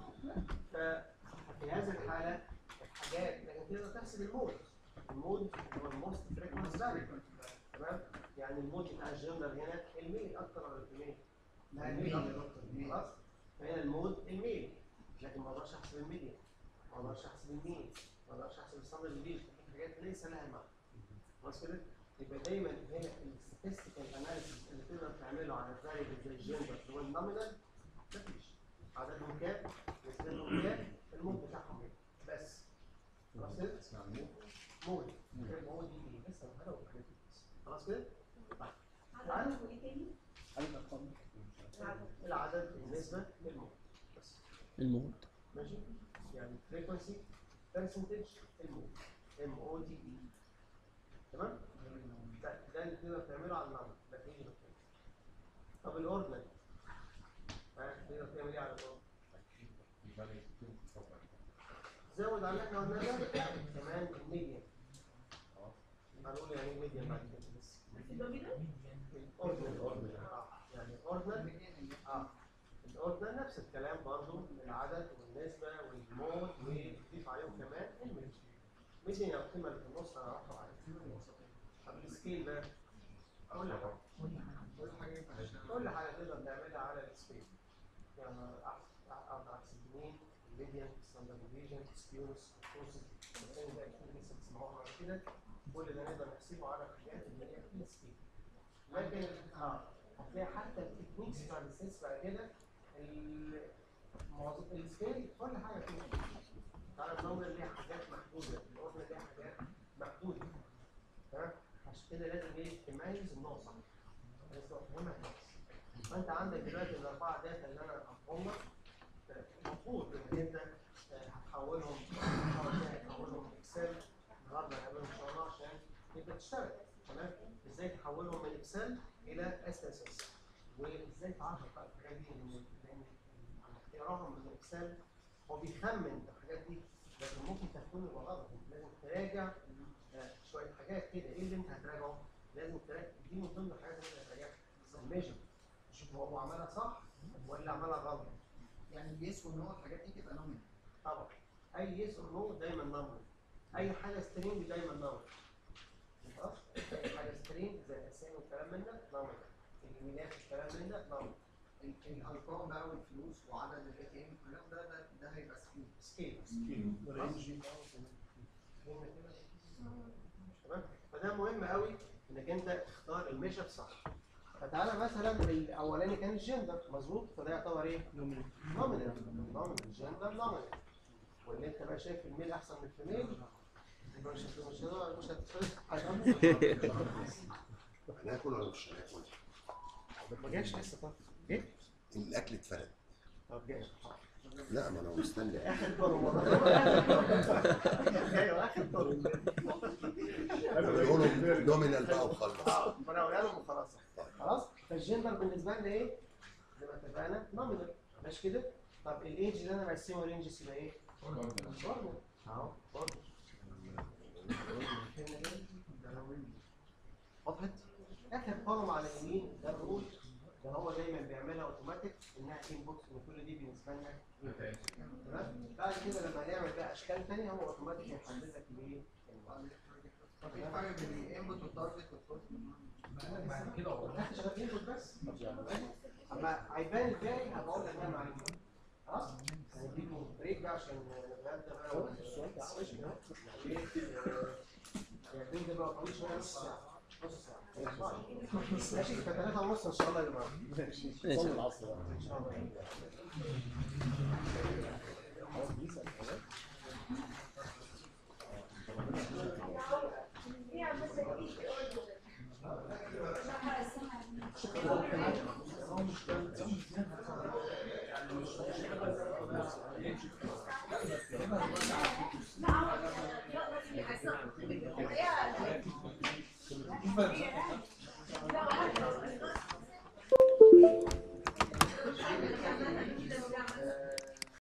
ففي هذه الحالة الحاجات لكن تقدر تحسب المود المود هو الموست فريكونس فاليو تمام يعني المود بتاع الجنرال هنا الميل اكتر ولا الفيميل؟ لا الميل يا دكتور الميل. خلاص فهنا المود الميل لكن ما اقدرش احسب الميديا ما اقدرش احسب المين ما اقدرش احسب الستاندرد ديفيشن حاجات ليس لها معنى خلاص كده يبقى دايما هنا الستاتستيكال اناليسيس اللي تقدر تعمله على الفاريبل زي الجندر اللي هو النومينال مفيش عددهم كام نسبتهم كام المود بتاعهم ايه بس خلاص كده اسمها مو مود المود دي ايه بس هذا هو خلاص كده عدد وايه تاني؟ عدد ارقام العدد بالنسبه للمود بس الموت ماشي يعني frequency percentage المود ام او دي اي تمام ده ده اللي تقدر تعمله على النمط ده تيجي بالكلام طب الاوردنال ها تقدر تعمل ايه على الاوردنال يبقى لي اتفضل زود على اللي احنا قلناه ده كمان الميديان هنقول يعني ايه ميديان بعد كده بس الدومينال الاوردنال آه. يعني الاوردنال اه الاوردنال نفس الكلام برضو العدد والنسبه والمود وتضيف عليهم كمان الميديان ميديان او القيمه اللي في النص انا هروح عليها طب السكيل بقى كل حاجه كل حاجه ينفع تشتغل. كل حاجه تقدر نعملها على السكيل يعني اقدر احسب مين الميديان ستاندرد ديفيجن سكيونس كورسز الثاني ده اكيد لسه بتسمعوها بعد كده كل ده نقدر نحسبه على الحاجات اللي هي في السكيل لكن اه هتلاقي حتى التكنيكس بتاع السيس بعد كده ال- معظم السكيل كل حاجه فيه تعالى النمر ليها حاجات محدوده الاوردر ليها حاجات محدوده تمام عشان كده لازم ايه تميز النوع صح لازم تفهمها كويس فانت عندك دلوقتي الاربعه داتا اللي انا هحطهم لك المفروض انك انت آه، هتحولهم هتحولهم اكسل النهارده هنعملهم ان شاء الله عشان تبدا تشتغل تمام ازاي تحولهم من اكسل الى اس اس اس وازاي تعرف بقى الحاجات دي لان لان اختيارهم من الاكسل هو بيخمن الحاجات دي لكن ممكن تكون يبقى غلط انت لازم تراجع آه، شويه حاجات كده ايه اللي انت هتراجعه لازم تراجع دي من ضمن الحاجات اللي انت هتراجعها الميجر شوف هو عملها صح ولا عملها غلط يعني اليس والنو الحاجات دي تبقى نومينال طبعا اي يس اور نو دايما نمبر اي حاجه سترينج دايما نمبر خلاص اي حاجه سترينج زي الاسامي والكلام من ده نمبر الايميلات والكلام من ده نمبر ال- الارقام بقى والفلوس وعدد الاي تي ام الكلام ده ده ده هيبقى سكيل سكيل تمام فده مهم قوي انك انت تختار الميجر صح فتعالى مثلا الاولاني كان الجندر مظبوط فده يعتبر ايه؟ نومينال نومينال جندر نومينال واللي انت بقى شايف الميل احسن من الفيميل يبقى مش هت- مش هت- مش هتفرق هناكل ولا مش هناكل؟ ما جاش لسه طب جه؟ الاكل اتفرد طب جاي لا ما انا مستني اخر طول والله ايوه اخر طول بيقولوا نومينال بقى وخلص اه فانا هقولها لهم وخلاص خلاص فالجندر بالنسبه لنا ايه؟ زي ما اتفقنا نومينال مش كده؟ طب الايدج اللي انا برسمه رينج يبقى ايه؟ برضه اهو برضه وضحت؟ اخر كولوم على اليمين ده الرول ده هو دايما بيعملها اوتوماتيك انها انبوت ان كل دي بالنسبه لنا تمام؟ بعد كده لما نعمل بقى اشكال ثانيه هو اوتوماتيك هيحدد لك الايه؟ طب ايه الفرق بين الانبوت والتارجت والكوست بعد كده والله احنا شغالين انبوت بس اما هيبان الجاي هبقول لك انا معاك خلاص هنديكم بريك بقى عشان نتغدى بقى السؤال ده البريك ده بقى طويل شويه نص ساعه نص ساعه ماشي فثلاثة ونص ان شاء الله يا جماعه ماشي ماشي. العصر ان شاء الله لا